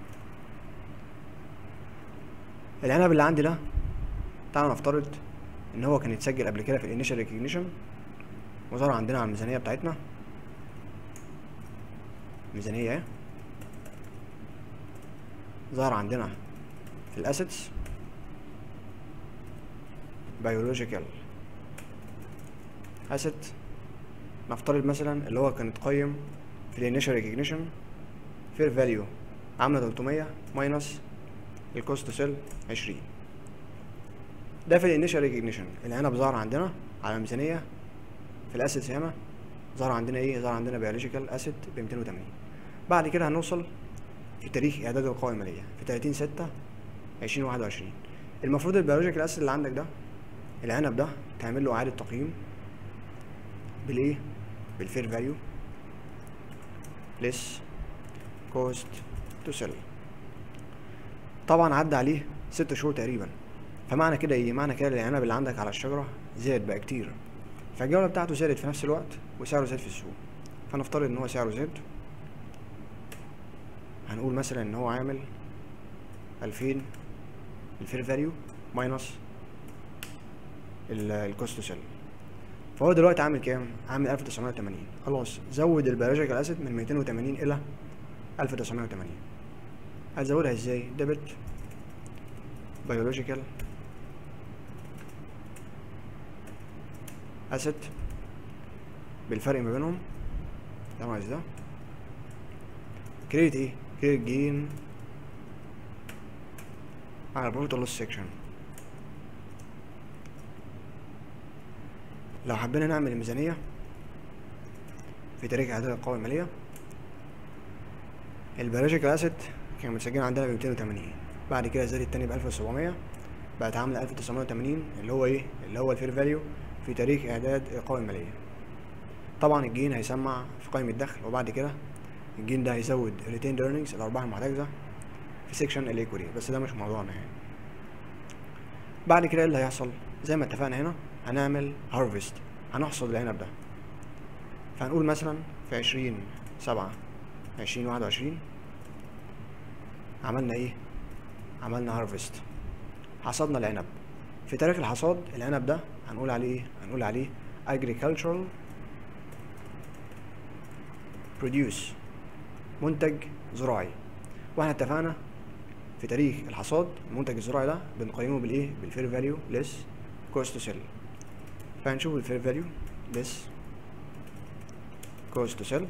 العنب اللي عندي ده تعالى نفترض ان هو كان يتسجل قبل كده في الانيشال ريكوجنيشن وظهر عندنا على الميزانيه بتاعتنا ميزانيه اهي ظهر عندنا في الاسيتس بيولوجيكال اسيت نفترض مثلا اللي هو كان اتقيم في الانيشال ريكوجنيشن فير فاليو عامله 300 ماينس الكوست سيل 20 ده في الانيشال ريكوجنيشن العنب ظهر عندنا على الميزانيه في الاسيتس هنا ظهر عندنا ايه ظهر عندنا بيولوجيكال اسيت ب 280 بعد كده هنوصل في تاريخ اعداد القوائم الماليه في 30 6 2021 المفروض البيولوجيكال اسيت اللي عندك ده العنب ده تعمل له اعاده تقييم بالايه بالفير فاليو ليس كوست تو سيل طبعا عدى عليه ست شهور تقريبا فمعنى كده ايه معنى كده العنب اللي عندك على الشجره زاد بقى كتير فالجوله بتاعته زادت في نفس الوقت وسعره زاد في السوق فنفترض ان هو سعره زاد هنقول مثلا ان هو عامل ألفين الفير فاليو ماينس الكوست سيل فهو دلوقتي عامل كام؟ عامل 1980 خلاص زود البيولوجيكال اسيد من 280 الى 1980 هتزودها ازاي؟ ديبت بيولوجيكال اسيد بالفرق ما بينهم ده ناقص ده كريت ايه؟ كريت جين على البروتو لوس سيكشن لو حبينا نعمل الميزانية في تاريخ إعداد القوائم المالية البيولوجيكال أسيد كان متسجل عندنا ب 280 بعد كده زاد التاني ب 1700 بقت عاملة 1980 اللي هو إيه؟ اللي هو الفير فاليو في تاريخ إعداد القوائم المالية طبعا الجين هيسمع في قائمة الدخل وبعد كده الجين ده هيزود الريتيند ايرنينجز الأرباح المحتجزة في سيكشن الإيكوري بس ده مش موضوعنا يعني بعد كده ايه اللي هيحصل زي ما اتفقنا هنا هنعمل هارفست هنحصد العنب ده فهنقول مثلا في عشرين سبعة عشرين واحد وعشرين عملنا ايه عملنا هارفست حصدنا العنب في تاريخ الحصاد العنب ده هنقول عليه ايه هنقول عليه agricultural produce منتج زراعي واحنا اتفقنا في تاريخ الحصاد المنتج الزراعي ده بنقيمه بالايه بالفير فاليو ليس كوست سيل فهنشوف الفير فاليو ليس كوست سيل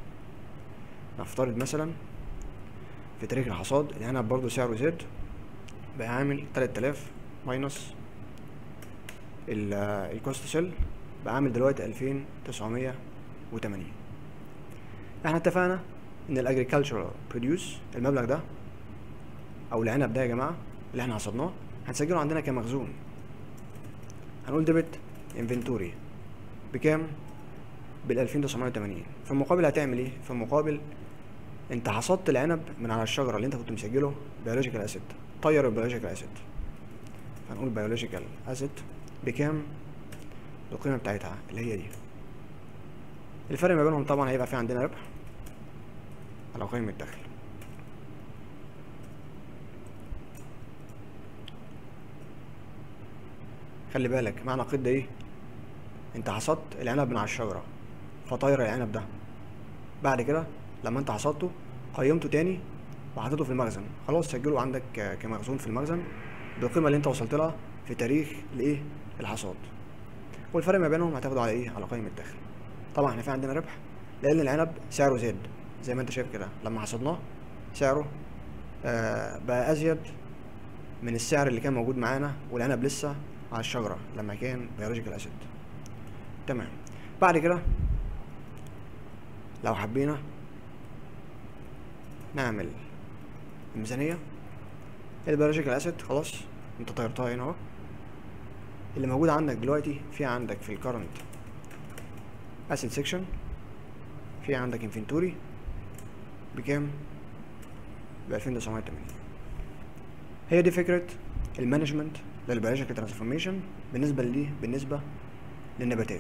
نفترض مثلا في تاريخ الحصاد العنب برضو سعره زاد بقى عامل 3000 ماينس الكوست سيل بقى عامل دلوقتي 2980 احنا اتفقنا ان الاجريكالتشرال بروديوس المبلغ ده او العنب ده يا جماعه اللي احنا حصدناه هنسجله عندنا كمخزون هنقول ديبت انفنتوري بكام بال 2980 في المقابل هتعمل ايه في المقابل انت حصدت العنب من على الشجره اللي انت كنت مسجله بيولوجيكال اسيد طير البيولوجيكال اسيد هنقول بيولوجيكال اسيد بكام القيمه بتاعتها اللي هي دي الفرق ما بينهم طبعا هيبقى في عندنا ربح على قيمه الدخل خلي بالك معنى قيد ده ايه انت حصدت العنب من على الشجره فطاير العنب ده بعد كده لما انت حصدته قيمته تاني وحطيته في المخزن خلاص سجله عندك ك- كمخزون في المخزن بالقيمه اللي انت وصلت لها في تاريخ الايه الحصاد والفرق ما بينهم هتاخده على ايه على قيمه الدخل طبعا احنا في عندنا ربح لان العنب سعره زاد زي ما انت شايف كده لما حصدناه سعره آه بقى ازيد من السعر اللي كان موجود معانا والعنب لسه على الشجره لما كان بيولوجيكال اسيد تمام بعد كده لو حبينا نعمل الميزانيه البيولوجيكال اسيد خلاص انت طيرتها هنا اهو اللي موجود عندك دلوقتي في عندك في الكرنت اسيد سيكشن في عندك انفنتوري بكام ب 2980 هي دي فكره المانجمنت للبيولوجيكال ترانسفورميشن بالنسبه ليه بالنسبه للنباتات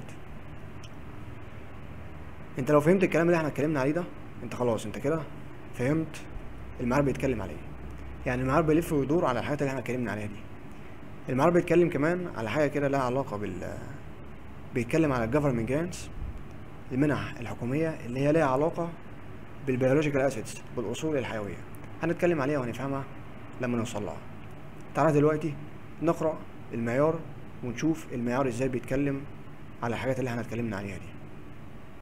انت لو فهمت الكلام اللي احنا اتكلمنا عليه ده انت خلاص انت كده فهمت المعار بيتكلم على ايه يعني المعار بيلف ويدور على الحاجات اللي احنا اتكلمنا عليها دي المعار بيتكلم كمان على حاجه كده لها علاقه بال بيتكلم على الجفرمنت جرانتس المنح الحكوميه اللي هي ليها علاقه بالبيولوجيكال اسيتس بالاصول الحيويه هنتكلم عليها وهنفهمها لما نوصل لها تعالى دلوقتي نقرا المعيار ونشوف المعيار ازاي بيتكلم على الحاجات اللي احنا اتكلمنا عليها دي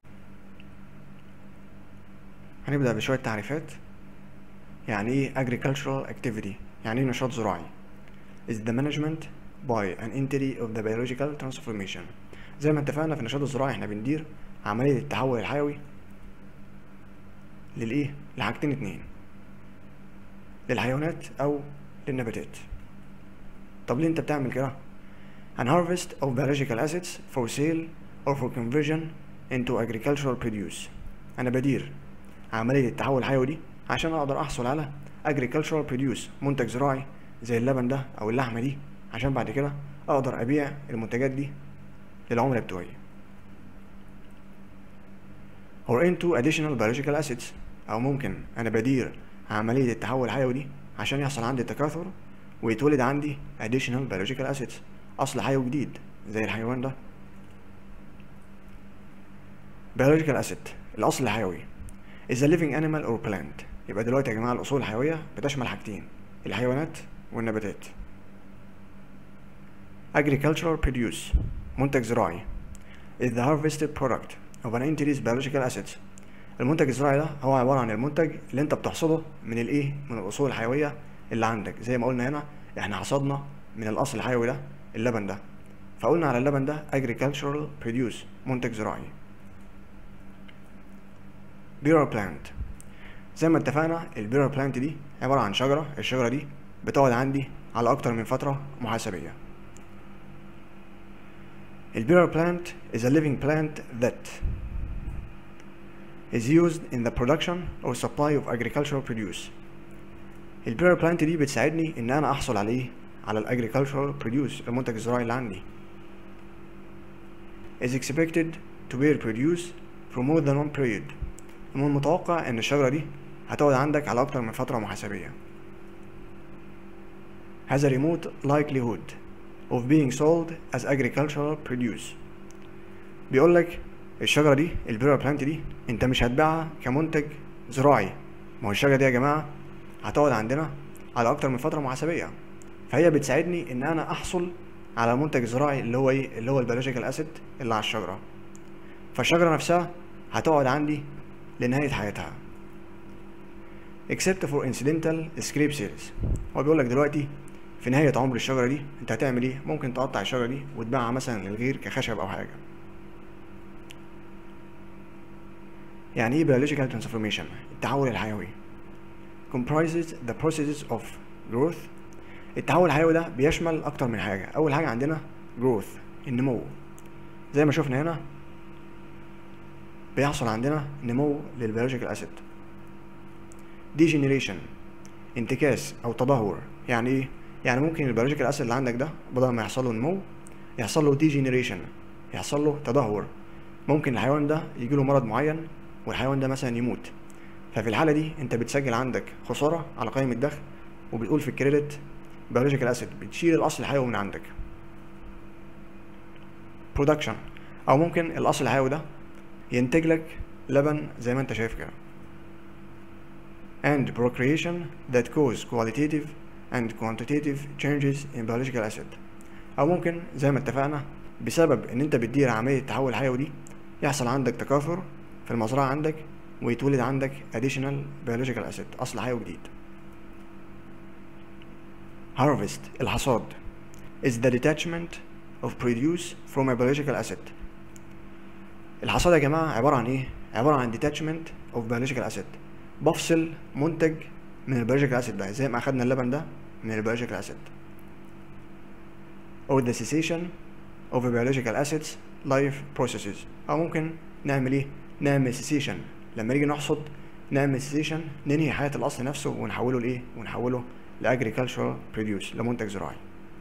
هنبدأ بشوية تعريفات يعني ايه agricultural activity يعني ايه نشاط زراعي is the management by an entity of the biological transformation زي ما اتفقنا في النشاط الزراعي احنا بندير عملية التحول الحيوي للايه لحاجتين اتنين للحيوانات او للنباتات طب ليه انت بتعمل كده an harvest of biological assets for sale or for conversion into agricultural produce انا بدير عملية التحول الحيوي دي عشان اقدر احصل على agricultural produce منتج زراعي زي اللبن ده او اللحمة دي عشان بعد كده اقدر ابيع المنتجات دي للعملاء بتوعي or into additional biological assets او ممكن انا بدير عملية التحول الحيوي دي عشان يحصل عندي تكاثر ويتولد عندي additional biological assets اصل حيوي جديد زي الحيوان ده biological asset الاصل الحيوي is a living animal or plant يبقى دلوقتي يا جماعة الاصول الحيوية بتشمل حاجتين الحيوانات والنباتات agricultural produce منتج زراعي is the harvested product of an entity's biological assets المنتج الزراعي ده هو عبارة عن المنتج اللي انت بتحصده من الايه من الاصول الحيوية اللي عندك زي ما قلنا هنا احنا حصدنا من الاصل الحيوي ده اللبن ده فقلنا على اللبن ده agricultural produce منتج زراعي bearer plant زي ما اتفقنا البيرر بلانت دي عبارة عن شجرة الشجرة دي بتقعد عندي على أكتر من فترة محاسبية البيرر plant is a living plant that is used in the production or supply of agricultural produce البيرر plant دي بتساعدني إن أنا أحصل على إيه؟ على ال agricultural produce المنتج الزراعي اللي عندي is expected to bear produce for more than one period من المتوقع إن الشجرة دي هتقعد عندك على أكتر من فترة محاسبية has a remote likelihood of being sold as agricultural produce بيقول لك الشجرة دي البيرا بلانت دي انت مش هتبيعها كمنتج زراعي ما هو الشجرة دي يا جماعة هتقعد عندنا على أكتر من فترة محاسبية فهي بتساعدني إن أنا أحصل على المنتج الزراعي اللي هو إيه اللي هو البيولوجيكال أسيد اللي على الشجرة فالشجرة نفسها هتقعد عندي لنهاية حياتها except for incidental scrape sales هو بيقول لك دلوقتي في نهاية عمر الشجرة دي انت هتعمل ايه؟ ممكن تقطع الشجرة دي وتبيعها مثلا للغير كخشب أو حاجة يعني ايه biological transformation؟ التحول الحيوي comprises the processes of growth التحول الحيوي ده بيشمل أكتر من حاجة أول حاجة عندنا growth النمو زي ما شفنا هنا بيحصل عندنا نمو للبيولوجيكال اسيد degeneration انتكاس او تدهور يعني ايه يعني ممكن البيولوجيكال اسيد اللي عندك ده بدل ما يحصل له نمو يحصل له degeneration يحصل له تدهور ممكن الحيوان ده يجي له مرض معين والحيوان ده مثلا يموت ففي الحاله دي انت بتسجل عندك خساره على قائمه الدخل وبتقول في الكريدت بيولوجيكال اسيد بتشيل الاصل الحيوي من عندك production او ممكن الاصل الحيوي ده ينتج لك لبن زي ما انت شايف كده and procreation that cause qualitative and quantitative changes in biological acid او ممكن زي ما اتفقنا بسبب ان انت بتدير عملية التحول الحيوي دي يحصل عندك تكاثر في المزرعة عندك ويتولد عندك additional biological acid اصل حيوي جديد harvest الحصاد is the detachment of produce from a biological acid الحصاد يا جماعة عبارة عن ايه؟ عبارة عن detachment of biological acid بفصل منتج من البيولوجيكال اسيد ده زي ما اخدنا اللبن ده من البيولوجيكال اسيد or the cessation of a biological acids life processes او ممكن نعمل ايه نعمل cessation لما نيجي نحصد نعمل cessation ننهي حياة الاصل نفسه ونحوله لايه ونحوله ل agricultural produce لمنتج زراعي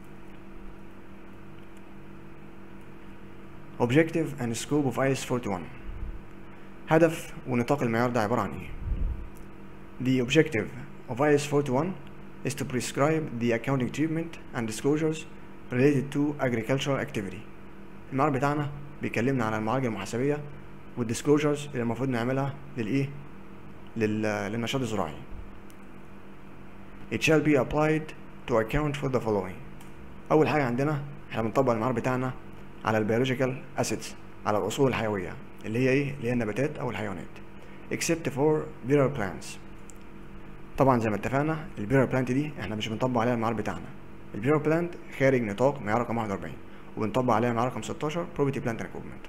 objective and scope of IS 41 هدف ونطاق المعيار ده عبارة عن ايه The objective of IS 41 is to prescribe the accounting treatment and disclosures related to agricultural activity. المعيار بتاعنا بيكلمنا على المعالجة المحاسبية والديسكلوجرز اللي المفروض نعملها للإيه؟ لل... للنشاط الزراعي. It shall be applied to account for the following. أول حاجة عندنا احنا بنطبق المعيار بتاعنا على البيولوجيكال اسيدز على الأصول الحيوية اللي هي إيه؟ اللي هي النباتات أو الحيوانات. except for viral plants طبعا زي ما اتفقنا البيرال بلانت دي احنا مش بنطبق عليها المعيار بتاعنا البيرال بلانت خارج نطاق معيار رقم 41 وبنطبق عليها معيار رقم 16 property plant and equipment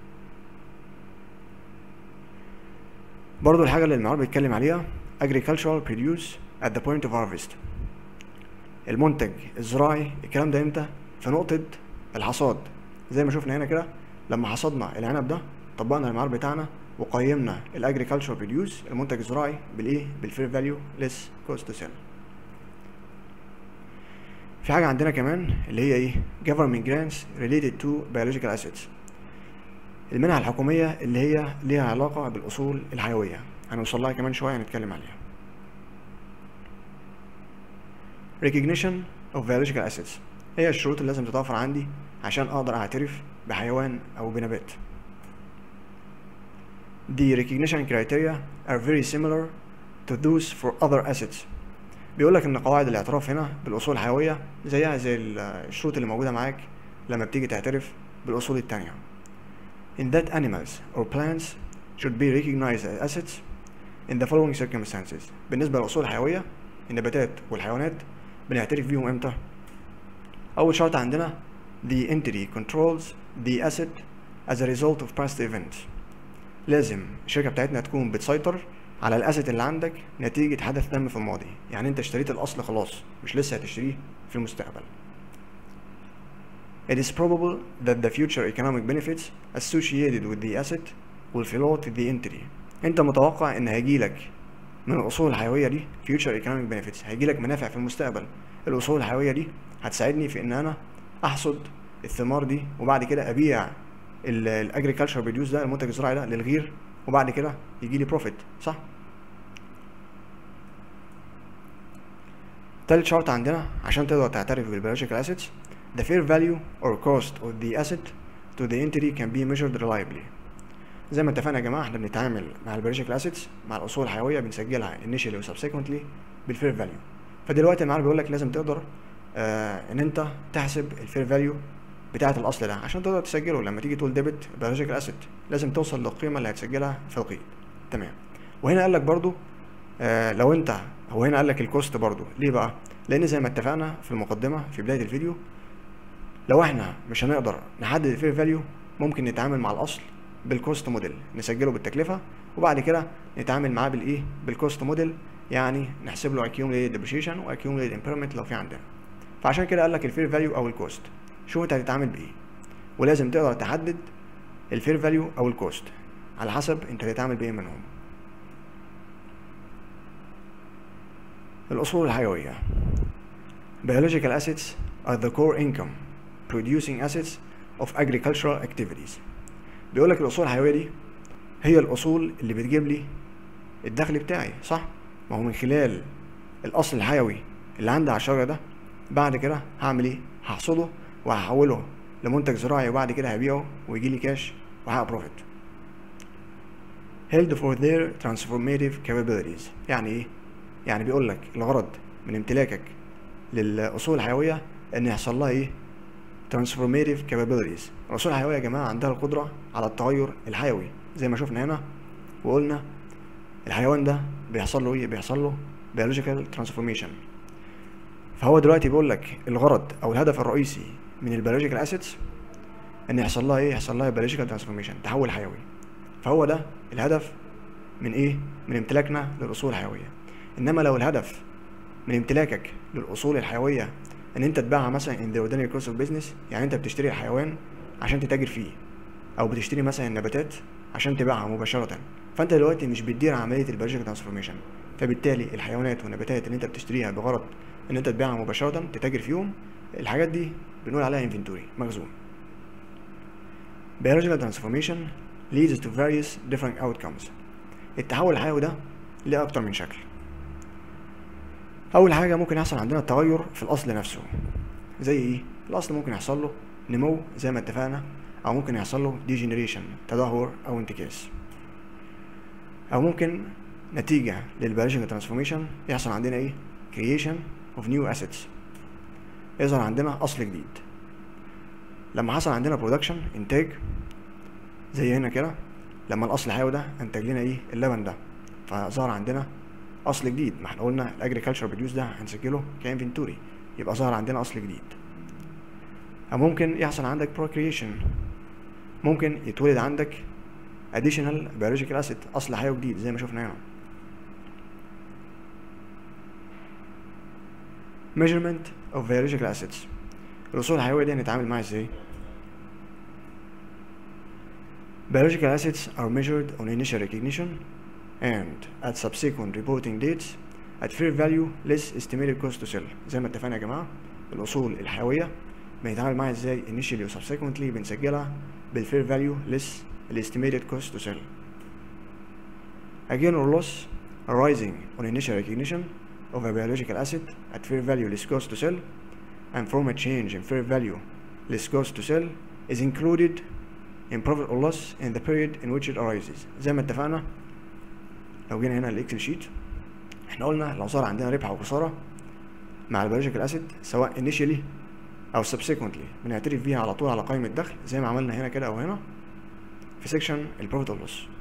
برضو الحاجة اللي المعيار بيتكلم عليها agricultural produce at the point of harvest المنتج الزراعي الكلام ده امتى في نقطة الحصاد زي ما شفنا هنا كده لما حصدنا العنب ده طبقنا المعيار بتاعنا وقيمنا الاجريكلتشر بروديوس المنتج الزراعي بالايه بالفير فاليو ليس كوست تو سيل في حاجة عندنا كمان اللي هي ايه government grants related to biological assets المنح الحكومية اللي هي ليها علاقة بالأصول الحيوية هنوصل لها كمان شوية هنتكلم عليها recognition of biological assets هي الشروط اللي لازم تتوفر عندي عشان أقدر أعترف بحيوان أو بنبات The recognition criteria are very similar to those for other assets بيقول لك ان قواعد الاعتراف هنا بالاصول الحيويه زيها زي الشروط اللي موجوده معاك لما بتيجي تعترف بالاصول التانية in that animals or plants should be recognized as assets in the following circumstances بالنسبه للاصول الحيويه النباتات والحيوانات بنعترف بيهم امتى اول شرط عندنا the entity controls the asset as a result of past events لازم الشركه بتاعتنا تكون بتسيطر على الاسيت اللي عندك نتيجة حدث تم في الماضي يعني انت اشتريت الاصل خلاص مش لسه هتشتريه في المستقبل It is probable that the future economic benefits associated with the asset will flow to the entity انت متوقع ان هيجيلك من الاصول الحيوية دي future economic benefits هيجيلك منافع في المستقبل الاصول الحيوية دي هتساعدني في ان انا احصد الثمار دي وبعد كده ابيع الاجريكلتشر بروديوس ده المنتج الزراعي ده للغير وبعد كده يجي لي بروفيت صح تالت شرط عندنا عشان تقدر تعترف بالبيولوجيكال اسيتس the fair value or cost of the asset to the entity can be measured reliably زي ما اتفقنا يا جماعه احنا بنتعامل مع البيولوجيكال اسيتس مع الاصول الحيويه بنسجلها initially و subsequently بالفير فاليو فدلوقتي المعلم بيقول لك لازم تقدر آه ان انت تحسب الفير فاليو بتاعه الاصل ده عشان تقدر تسجله لما تيجي تقول ديبت بيولوجيكال اسيت لازم توصل للقيمه اللي هتسجلها في القيد تمام وهنا قال لك برضو آه لو انت هو هنا قال لك الكوست برضو ليه بقى لان زي ما اتفقنا في المقدمه في بدايه الفيديو لو احنا مش هنقدر نحدد الفير فاليو ممكن نتعامل مع الاصل بالكوست موديل نسجله بالتكلفه وبعد كده نتعامل معاه بالايه بالكوست موديل يعني نحسب له accumulated depreciation و accumulated impairment لو في عندنا فعشان كده قال لك الفير فاليو او الكوست شوف انت هتتعامل بايه ولازم تقدر تحدد الفير فاليو او الكوست على حسب انت هتتعامل بايه منهم الاصول الحيويه biological assets are the core income producing assets of agricultural activities بيقول لك الاصول الحيويه دي هي الاصول اللي بتجيب لي الدخل بتاعي صح ما هو من خلال الاصل الحيوي اللي عندي على الشجره ده بعد كده هعمل ايه هحصده وهحوله لمنتج زراعي وبعد كده هبيعه ويجي لي كاش واحقق بروفيت held for their transformative capabilities يعني ايه يعني بيقول لك الغرض من امتلاكك للاصول الحيويه ان يحصل لها ايه transformative capabilities الاصول الحيويه يا جماعه عندها القدره على التغير الحيوي زي ما شفنا هنا وقلنا الحيوان ده بيحصل له ايه بيحصل له biological transformation فهو دلوقتي بيقول لك الغرض او الهدف الرئيسي من البيولوجيكال اسيتس ان يحصل لها ايه يحصل لها biological transformation تحول حيوي فهو ده الهدف من ايه من امتلاكنا للاصول الحيويه انما لو الهدف من امتلاكك للاصول الحيويه ان انت تبيعها مثلا in the ordinary course of business يعني انت بتشتري الحيوان عشان تتاجر فيه او بتشتري مثلا النباتات عشان تبيعها مباشره فانت دلوقتي مش بتدير عمليه البيولوجيكال ترانسفورميشن فبالتالي الحيوانات والنباتات اللي انت بتشتريها بغرض ان انت تبيعها مباشره تتاجر فيهم الحاجات دي بنقول عليها انفنتوري مخزون biological transformation leads to various different outcomes التحول الحيوي ده ليه اكتر من شكل اول حاجه ممكن يحصل عندنا تغير في الاصل نفسه زي ايه الاصل ممكن يحصل له نمو زي ما اتفقنا او ممكن يحصل له degeneration تدهور او انتكاس او ممكن نتيجه للبيولوجيكال ترانسفورميشن يحصل عندنا ايه creation of new assets يظهر عندنا اصل جديد لما حصل عندنا برودكشن انتاج زي هنا كده لما الاصل الحيوي ده انتج لنا ايه اللبن ده فظهر عندنا اصل جديد ما احنا قلنا الاجريكلتشر بروديوس ده هنسجله كانفنتوري يبقى ظهر عندنا اصل جديد أو ممكن يحصل عندك procreation ممكن يتولد عندك additional biological acid اصل حيوي جديد زي ما شفنا هنا measurement of biological acids الأصول الحيوية دي هنتعامل معاها ازاي؟ Biological acids are measured on initial recognition and at subsequent reporting dates at fair value less estimated cost to sell زي ما اتفقنا يا جماعة الأصول الحيوية بنتعامل معاها ازاي initially و subsequently بنسجلها بالfair value less the estimated cost to sell a gain or loss arising on initial recognition of a biological asset at fair value less cost to sell and from a change in fair value less cost to sell is included in profit or loss in the period in which it arises زي ما اتفقنا لو جينا هنا الاكسل شيت احنا قلنا لو صار عندنا ربح او خساره مع البيولوجيكال اسيد سواء initially او subsequently بنعترف بيها على طول على قائمه الدخل زي ما عملنا هنا كده او هنا في سيكشن البروفيت اور لوس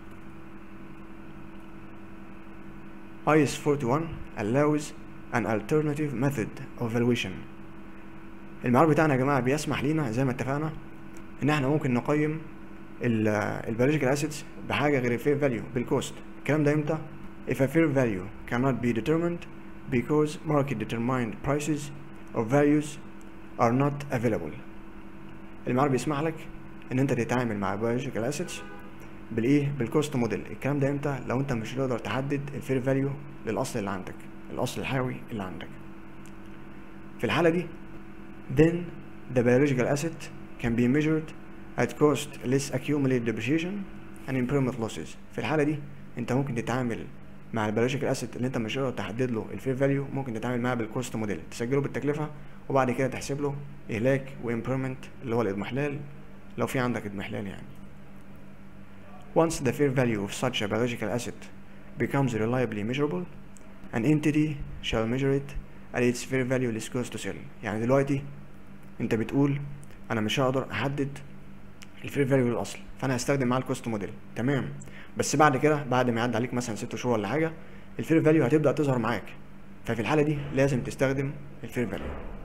IS 41 allows an alternative method of valuation المعيار بتاعنا يا جماعه بيسمح لينا زي ما اتفقنا ان احنا ممكن نقيم البيولوجيكال اسيدز بحاجه غير الفير فاليو بالكوست الكلام ده امتى if a fair value cannot be determined because market determined prices or values are not available المعيار بيسمح لك ان انت تتعامل مع البيولوجيكال اسيدز بالايه بالكوست موديل الكلام ده امتى لو انت مش هتقدر تحدد الفير فاليو للاصل اللي عندك الاصل الحيوي اللي عندك في الحاله دي then the biological asset can be measured at cost less accumulated depreciation and impairment losses في الحاله دي انت ممكن تتعامل مع البيولوجيكال اسيت اللي انت مش هتقدر تحدد له الفير فاليو ممكن تتعامل معاه بالكوست موديل تسجله بالتكلفه وبعد كده تحسب له اهلاك وامبيرمنت اللي هو الاضمحلال لو في عندك اضمحلال يعني Once the fair value of such a biological asset becomes reliably measurable, an entity shall measure it at its fair value less cost to sell. يعني دلوقتي انت بتقول انا مش هقدر احدد الفير فاليو للاصل فانا هستخدم معاه الكوست موديل تمام بس بعد كده بعد ما يعدي عليك مثلا ست شهور ولا حاجه الفير فاليو هتبدا تظهر معاك ففي الحاله دي لازم تستخدم الفير فاليو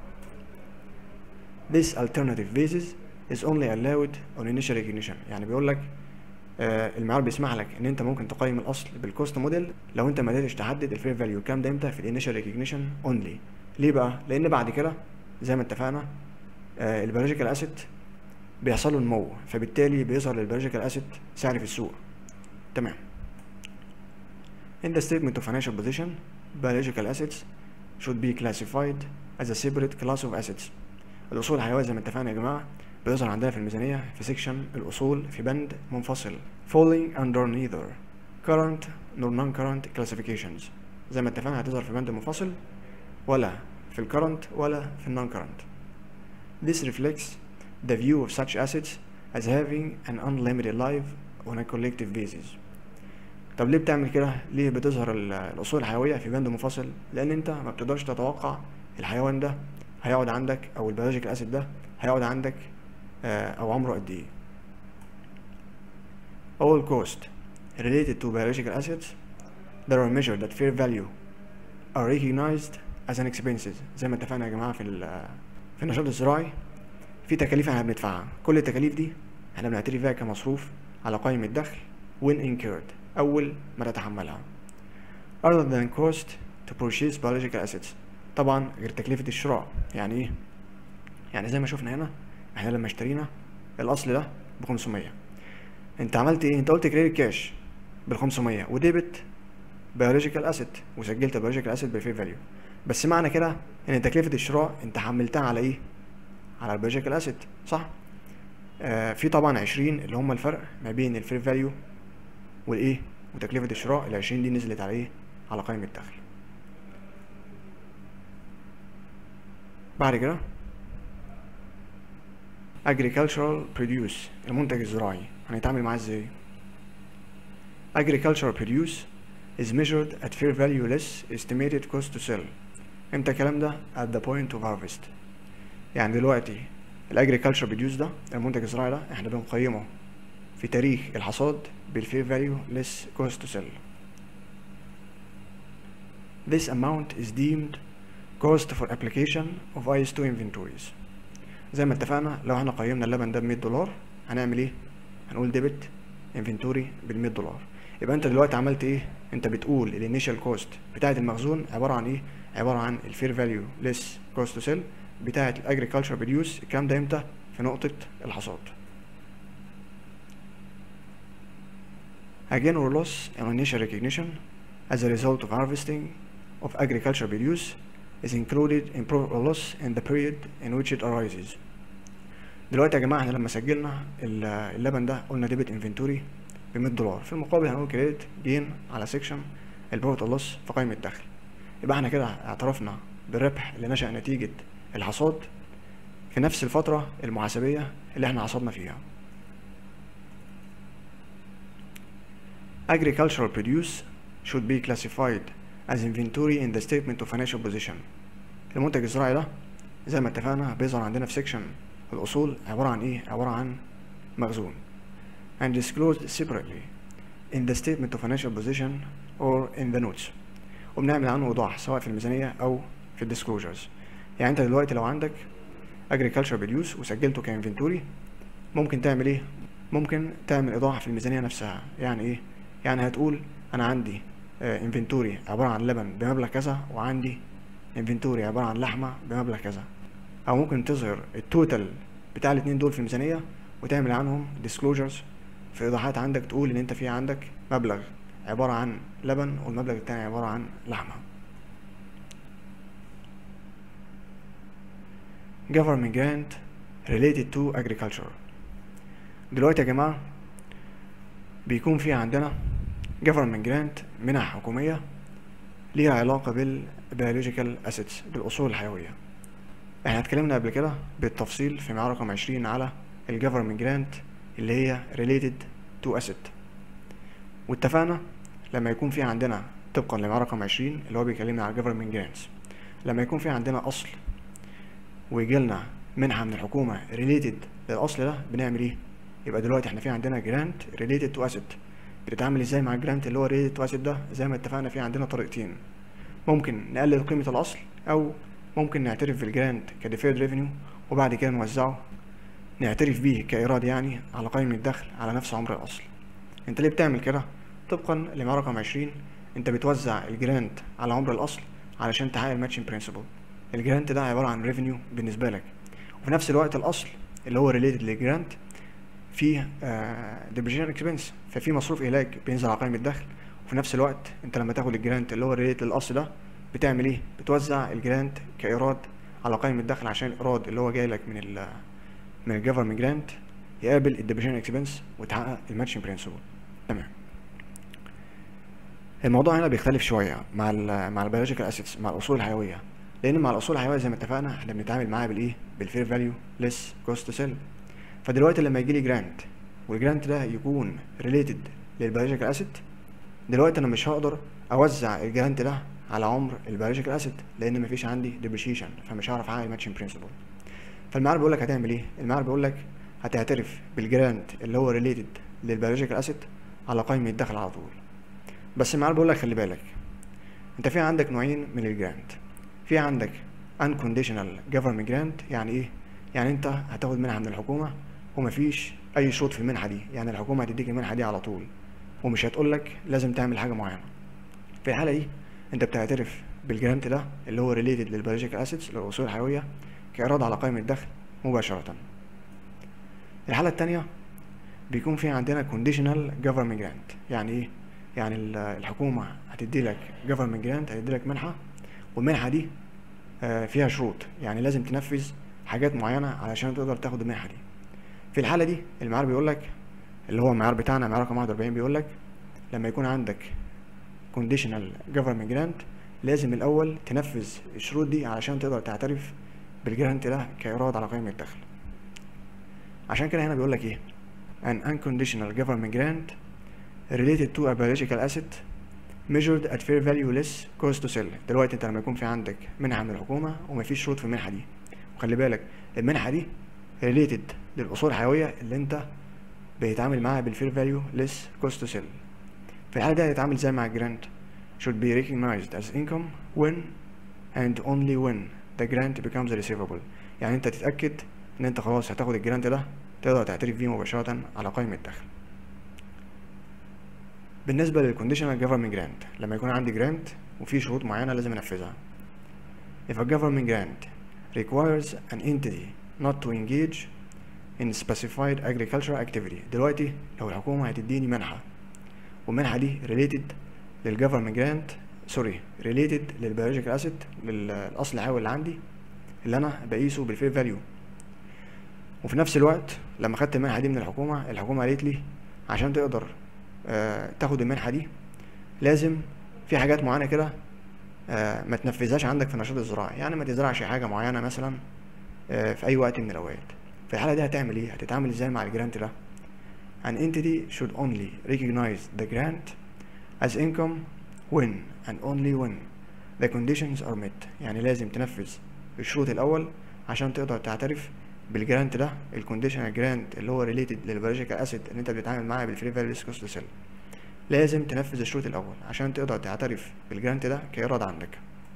This alternative basis is only allowed on initial recognition يعني بيقول لك آه المعيار بيسمح لك ان انت ممكن تقيم الاصل بالكوست موديل لو انت ما قدرتش تحدد الفير فاليو الكلام ده امتى في الانيشال ريكوجنيشن اونلي ليه بقى لان بعد كده زي ما اتفقنا آه البيولوجيكال اسيت بيحصل له نمو فبالتالي بيظهر للبيولوجيكال اسيت سعر في السوق تمام In the statement of financial position, biological assets should be classified as a separate class of assets. الأصول الحيوية زي ما اتفقنا يا جماعة بيظهر عندنا في الميزانية في سيكشن الأصول في بند منفصل falling under neither current nor non-current classifications زي ما اتفقنا هتظهر في بند منفصل ولا في الكرنت ولا في النون current This reflects the view of such assets as having an unlimited life on a collective basis طب ليه بتعمل كده؟ ليه بتظهر الأصول الحيوية في بند منفصل؟ لأن أنت ما بتقدرش تتوقع الحيوان ده هيقعد عندك أو البيولوجيكال أسيد ده هيقعد عندك أو عمره قد إيه. All cost related to biological assets that are measured at fair value are recognized as an expenses زي ما اتفقنا يا جماعة في في النشاط الزراعي في تكاليف احنا بندفعها كل التكاليف دي احنا بنعترف بيها كمصروف على قائمة الدخل when incurred أول ما تتحملها other than cost to purchase biological assets طبعا غير تكلفة الشراء يعني ايه؟ يعني زي ما شفنا هنا احنا لما اشترينا الأصل ده ب 500 انت عملت ايه؟ انت قلت كريدت كاش بال 500 وديبت بيولوجيكال اسيت وسجلت بيولوجيكال اسيت بالفير فاليو بس معنى كده ان تكلفة الشراء انت حملتها على ايه؟ على البيولوجيكال اسيت صح؟ آه في طبعا 20 اللي هم الفرق ما بين الفير فاليو والايه وتكلفة الشراء ال 20 دي نزلت على ايه على قائمة الدخل بعد كده agricultural produce المنتج الزراعي هنتعامل معاه ازاي agricultural produce is measured at fair value less estimated cost to sell امتى الكلام ده at the point of harvest يعني دلوقتي الاجريكلتشر بروديوس ده المنتج الزراعي ده احنا بنقيمه في تاريخ الحصاد بالفير فاليو less cost to sell This amount is deemed cost for application of IS2 inventories زي ما اتفقنا لو احنا قيمنا اللبن ده ب 100 دولار هنعمل ايه؟ هنقول ديبت انفنتوري بال 100 دولار يبقى انت دلوقتي عملت ايه؟ انت بتقول الانيشال كوست بتاعت المخزون عباره عن ايه؟ عباره عن الفير فاليو ليس كوست تو سيل بتاعت الاجريكلتشر بروديوس الكلام ده امتى؟ في نقطه الحصاد. A gain or loss in initial recognition as a result of harvesting of agricultural produce is included in profit or loss in the period in which it arises. دلوقتي يا جماعه احنا لما سجلنا ال- اللبن ده قلنا ديبت انفنتوري ب 100 دولار في المقابل هنقول كريدت جين على سيكشن البروفيت اور لوس في قائمه الدخل يبقى احنا كده اعترفنا بالربح اللي نشأ نتيجه الحصاد في نفس الفتره المحاسبيه اللي احنا حصدنا فيها Agricultural produce should be classified as inventory in the statement of financial position. المنتج الزراعي ده زي ما اتفقنا بيظهر عندنا في سيكشن الأصول عبارة عن إيه؟ عبارة عن مخزون. And disclosed separately in the statement of financial position or in the notes. وبنعمل عنه إيضاح سواء في الميزانية أو في الديسكلوجرز. يعني أنت دلوقتي لو عندك agricultural produce وسجلته كانفنتوري ممكن تعمل إيه؟ ممكن تعمل إيضاح في الميزانية نفسها. يعني إيه؟ يعني هتقول أنا عندي انفنتوري عبارة عن لبن بمبلغ كذا وعندي انفنتوري عبارة عن لحمة بمبلغ كذا أو ممكن تظهر التوتال بتاع الاتنين دول في الميزانية وتعمل عنهم disclosures في إيضاحات عندك تقول إن أنت في عندك مبلغ عبارة عن لبن والمبلغ التاني عبارة عن لحمة government grant related to agriculture دلوقتي يا جماعة بيكون في عندنا government grant منح حكومية ليها علاقة بالبيولوجيكال assets بالأصول الحيوية احنا اتكلمنا قبل كده بالتفصيل في معيار رقم 20 على ال government grant اللي هي related to asset واتفقنا لما يكون في عندنا طبقا لمعيار رقم 20 اللي هو بيكلمنا على government grants لما يكون في عندنا أصل ويجيلنا منحة من الحكومة related للأصل ده بنعمل ايه؟ يبقى دلوقتي احنا في عندنا grant related to asset بتتعامل ازاي مع الجرانت اللي هو related to asset ده زي ما اتفقنا في عندنا طريقتين ممكن نقلل قيمة الأصل أو ممكن نعترف بالجرانت كديفيرد ريفينيو وبعد كده نوزعه نعترف بيه كإيراد يعني على قائمة الدخل على نفس عمر الأصل انت ليه بتعمل كده طبقا لمعيار رقم 20 انت بتوزع الجرانت على عمر الأصل علشان تحقق الماتشنج برنسبل الجرانت ده عبارة عن ريفينيو بالنسبة لك وفي نفس الوقت الأصل اللي هو ريليتد للجرانت فيه ديبريشن اكسبنس ففي مصروف إهلاك بينزل على قائمة الدخل وفي نفس الوقت انت لما تاخد الجرانت اللي هو ريليت للأصل ده بتعمل ايه؟ بتوزع الجرانت كإيراد على قائمة الدخل عشان الإيراد اللي هو جاي لك من ال من الجفرمنت جرانت يقابل الديبريشن اكسبنس وتحقق الماتشنج برنسبل تمام الموضوع هنا بيختلف شوية مع ال مع البيولوجيكال اسيتس مع الأصول الحيوية لأن مع الأصول الحيوية زي ما اتفقنا احنا بنتعامل معاها بالإيه؟ بالفير فاليو ليس كوست سيل فدلوقتي لما يجي لي جرانت والجرانت ده يكون ريليتد للبيولوجيكال اسيت دلوقتي انا مش هقدر اوزع الجرانت ده على عمر البيولوجيكال اسيت لان مفيش عندي ديبريشيشن فمش هعرف احقق الماتشنج برنسبل فالمعيار بيقول لك هتعمل ايه المعيار بيقول لك هتعترف بالجرانت اللي هو ريليتد للبيولوجيكال اسيت على قائمه الدخل على طول بس المعيار بيقول لك خلي بالك انت في عندك نوعين من الجرانت في عندك unconditional government grant يعني ايه يعني انت هتاخد منحه من الحكومه ومفيش اي شروط في المنحه دي يعني الحكومه هتديك المنحه دي على طول ومش هتقول لك لازم تعمل حاجه معينه في الحاله دي انت بتعترف بالجرانت ده اللي هو ريليتد للبيولوجيكال اسيتس للاصول الحيويه كايراد على قائمه الدخل مباشره الحاله الثانيه بيكون في عندنا conditional government grant يعني ايه يعني الحكومه هتدي لك government grant هتدي لك منحه والمنحه دي فيها شروط يعني لازم تنفذ حاجات معينه علشان تقدر تاخد المنحه دي في الحاله دي المعيار بيقول لك اللي هو المعيار بتاعنا معيار رقم 41 بيقول لك لما يكون عندك conditional government grant لازم الاول تنفذ الشروط دي علشان تقدر تعترف بالجرانت ده كايراد على قائمه الدخل عشان كده هنا بيقول لك ايه an unconditional government grant related to a biological asset measured at fair value less cost to sell دلوقتي انت لما يكون في عندك منحه من الحكومه ومفيش شروط في المنحه دي وخلي بالك المنحه دي ريليتد للاصول الحيويه اللي انت بيتعامل معاها بالفير فاليو ليس كوست تو سيل في الحالة دي هيتعامل زي مع الجرانت should be recognized as income when and only when the grant becomes receivable يعني انت تتأكد ان انت خلاص هتاخد الجرانت ده تقدر تعترف بيه مباشرة على قائمة الدخل بالنسبة للconditional government grant لما يكون عندي جرانت وفي شروط معينة لازم انفذها if a government grant requires an entity not to engage in specified agricultural activity دلوقتي لو الحكومة هتديني منحة والمنحة دي related للجفرمنت جرانت سوري related للبيولوجيكال اسيت للاصل الحيوي اللي عندي اللي انا بقيسه بالفير فاليو وفي نفس الوقت لما خدت المنحة دي من الحكومة الحكومة قالت لي عشان تقدر آه تاخد المنحة دي لازم في حاجات معينة كده آه ما تنفذهاش عندك في النشاط الزراعي يعني ما تزرعش حاجة معينة مثلا آه في أي وقت من الأوقات في الحالة دي هتعمل إيه؟ هتتعامل إزاي مع الجرانت ده؟ An entity should only recognize the grant as income when and only when the conditions are met يعني لازم تنفذ الشروط الأول عشان تقدر تعترف بالجرانت ده الكونديشنال جرانت اللي هو ريليتد للبيولوجيكال اسيد اللي انت بتتعامل معاه بالفري فاليو كوست سيل لازم تنفذ الشروط الاول عشان تقدر تعترف بالجرانت ده كإيراد عندك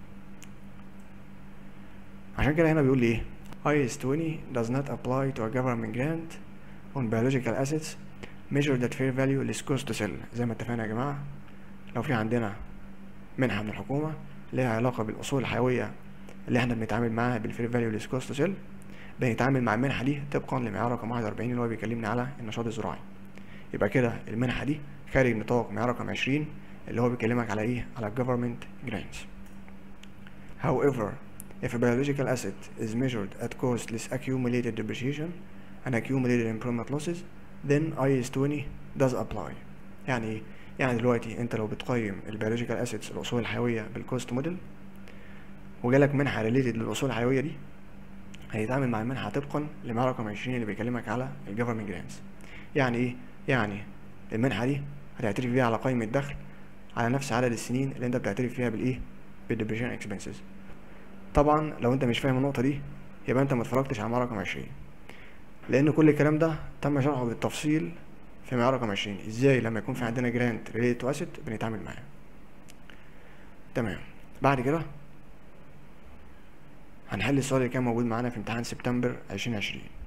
عشان كده هنا بيقول لي ايه IS 20 does not apply to a government grant on biological assets measured at fair value less cost to sell زي ما اتفقنا يا جماعة لو في عندنا منحة من الحكومة ليها علاقة بالأصول الحيوية اللي احنا بنتعامل معاها بالفير فاليو ليس كوست سيل بنتعامل مع المنحة دي طبقا لمعيار رقم 41 اللي هو بيكلمنا على النشاط الزراعي يبقى كده المنحة دي خارج نطاق معيار رقم 20 اللي هو بيكلمك على ايه على government grants however if a biological asset is measured at cost less accumulated depreciation and accumulated employment losses then IS 20 does apply يعني ايه يعني دلوقتي انت لو بتقيم البيولوجيكال اسيتس الاصول الحيويه بالكوست موديل وجالك منحه ريليتد للاصول الحيويه دي هيتعامل مع المنحه طبقا لمعيار رقم 20 اللي بيكلمك على الجفرمنت جرانتس يعني ايه يعني المنحه دي هتعترف بيها على قائمه دخل على نفس عدد السنين اللي انت بتعترف فيها بالايه بالديبريشن اكسبنسز طبعا لو انت مش فاهم النقطه دي يبقى انت ما اتفرجتش على معيار رقم 20 لان كل الكلام ده تم شرحه بالتفصيل في معيار رقم 20 ازاي لما يكون في عندنا جرانت ريليت تو اسيت بنتعامل معاه تمام بعد كده هنحل السؤال اللي كان موجود معانا في امتحان سبتمبر 2020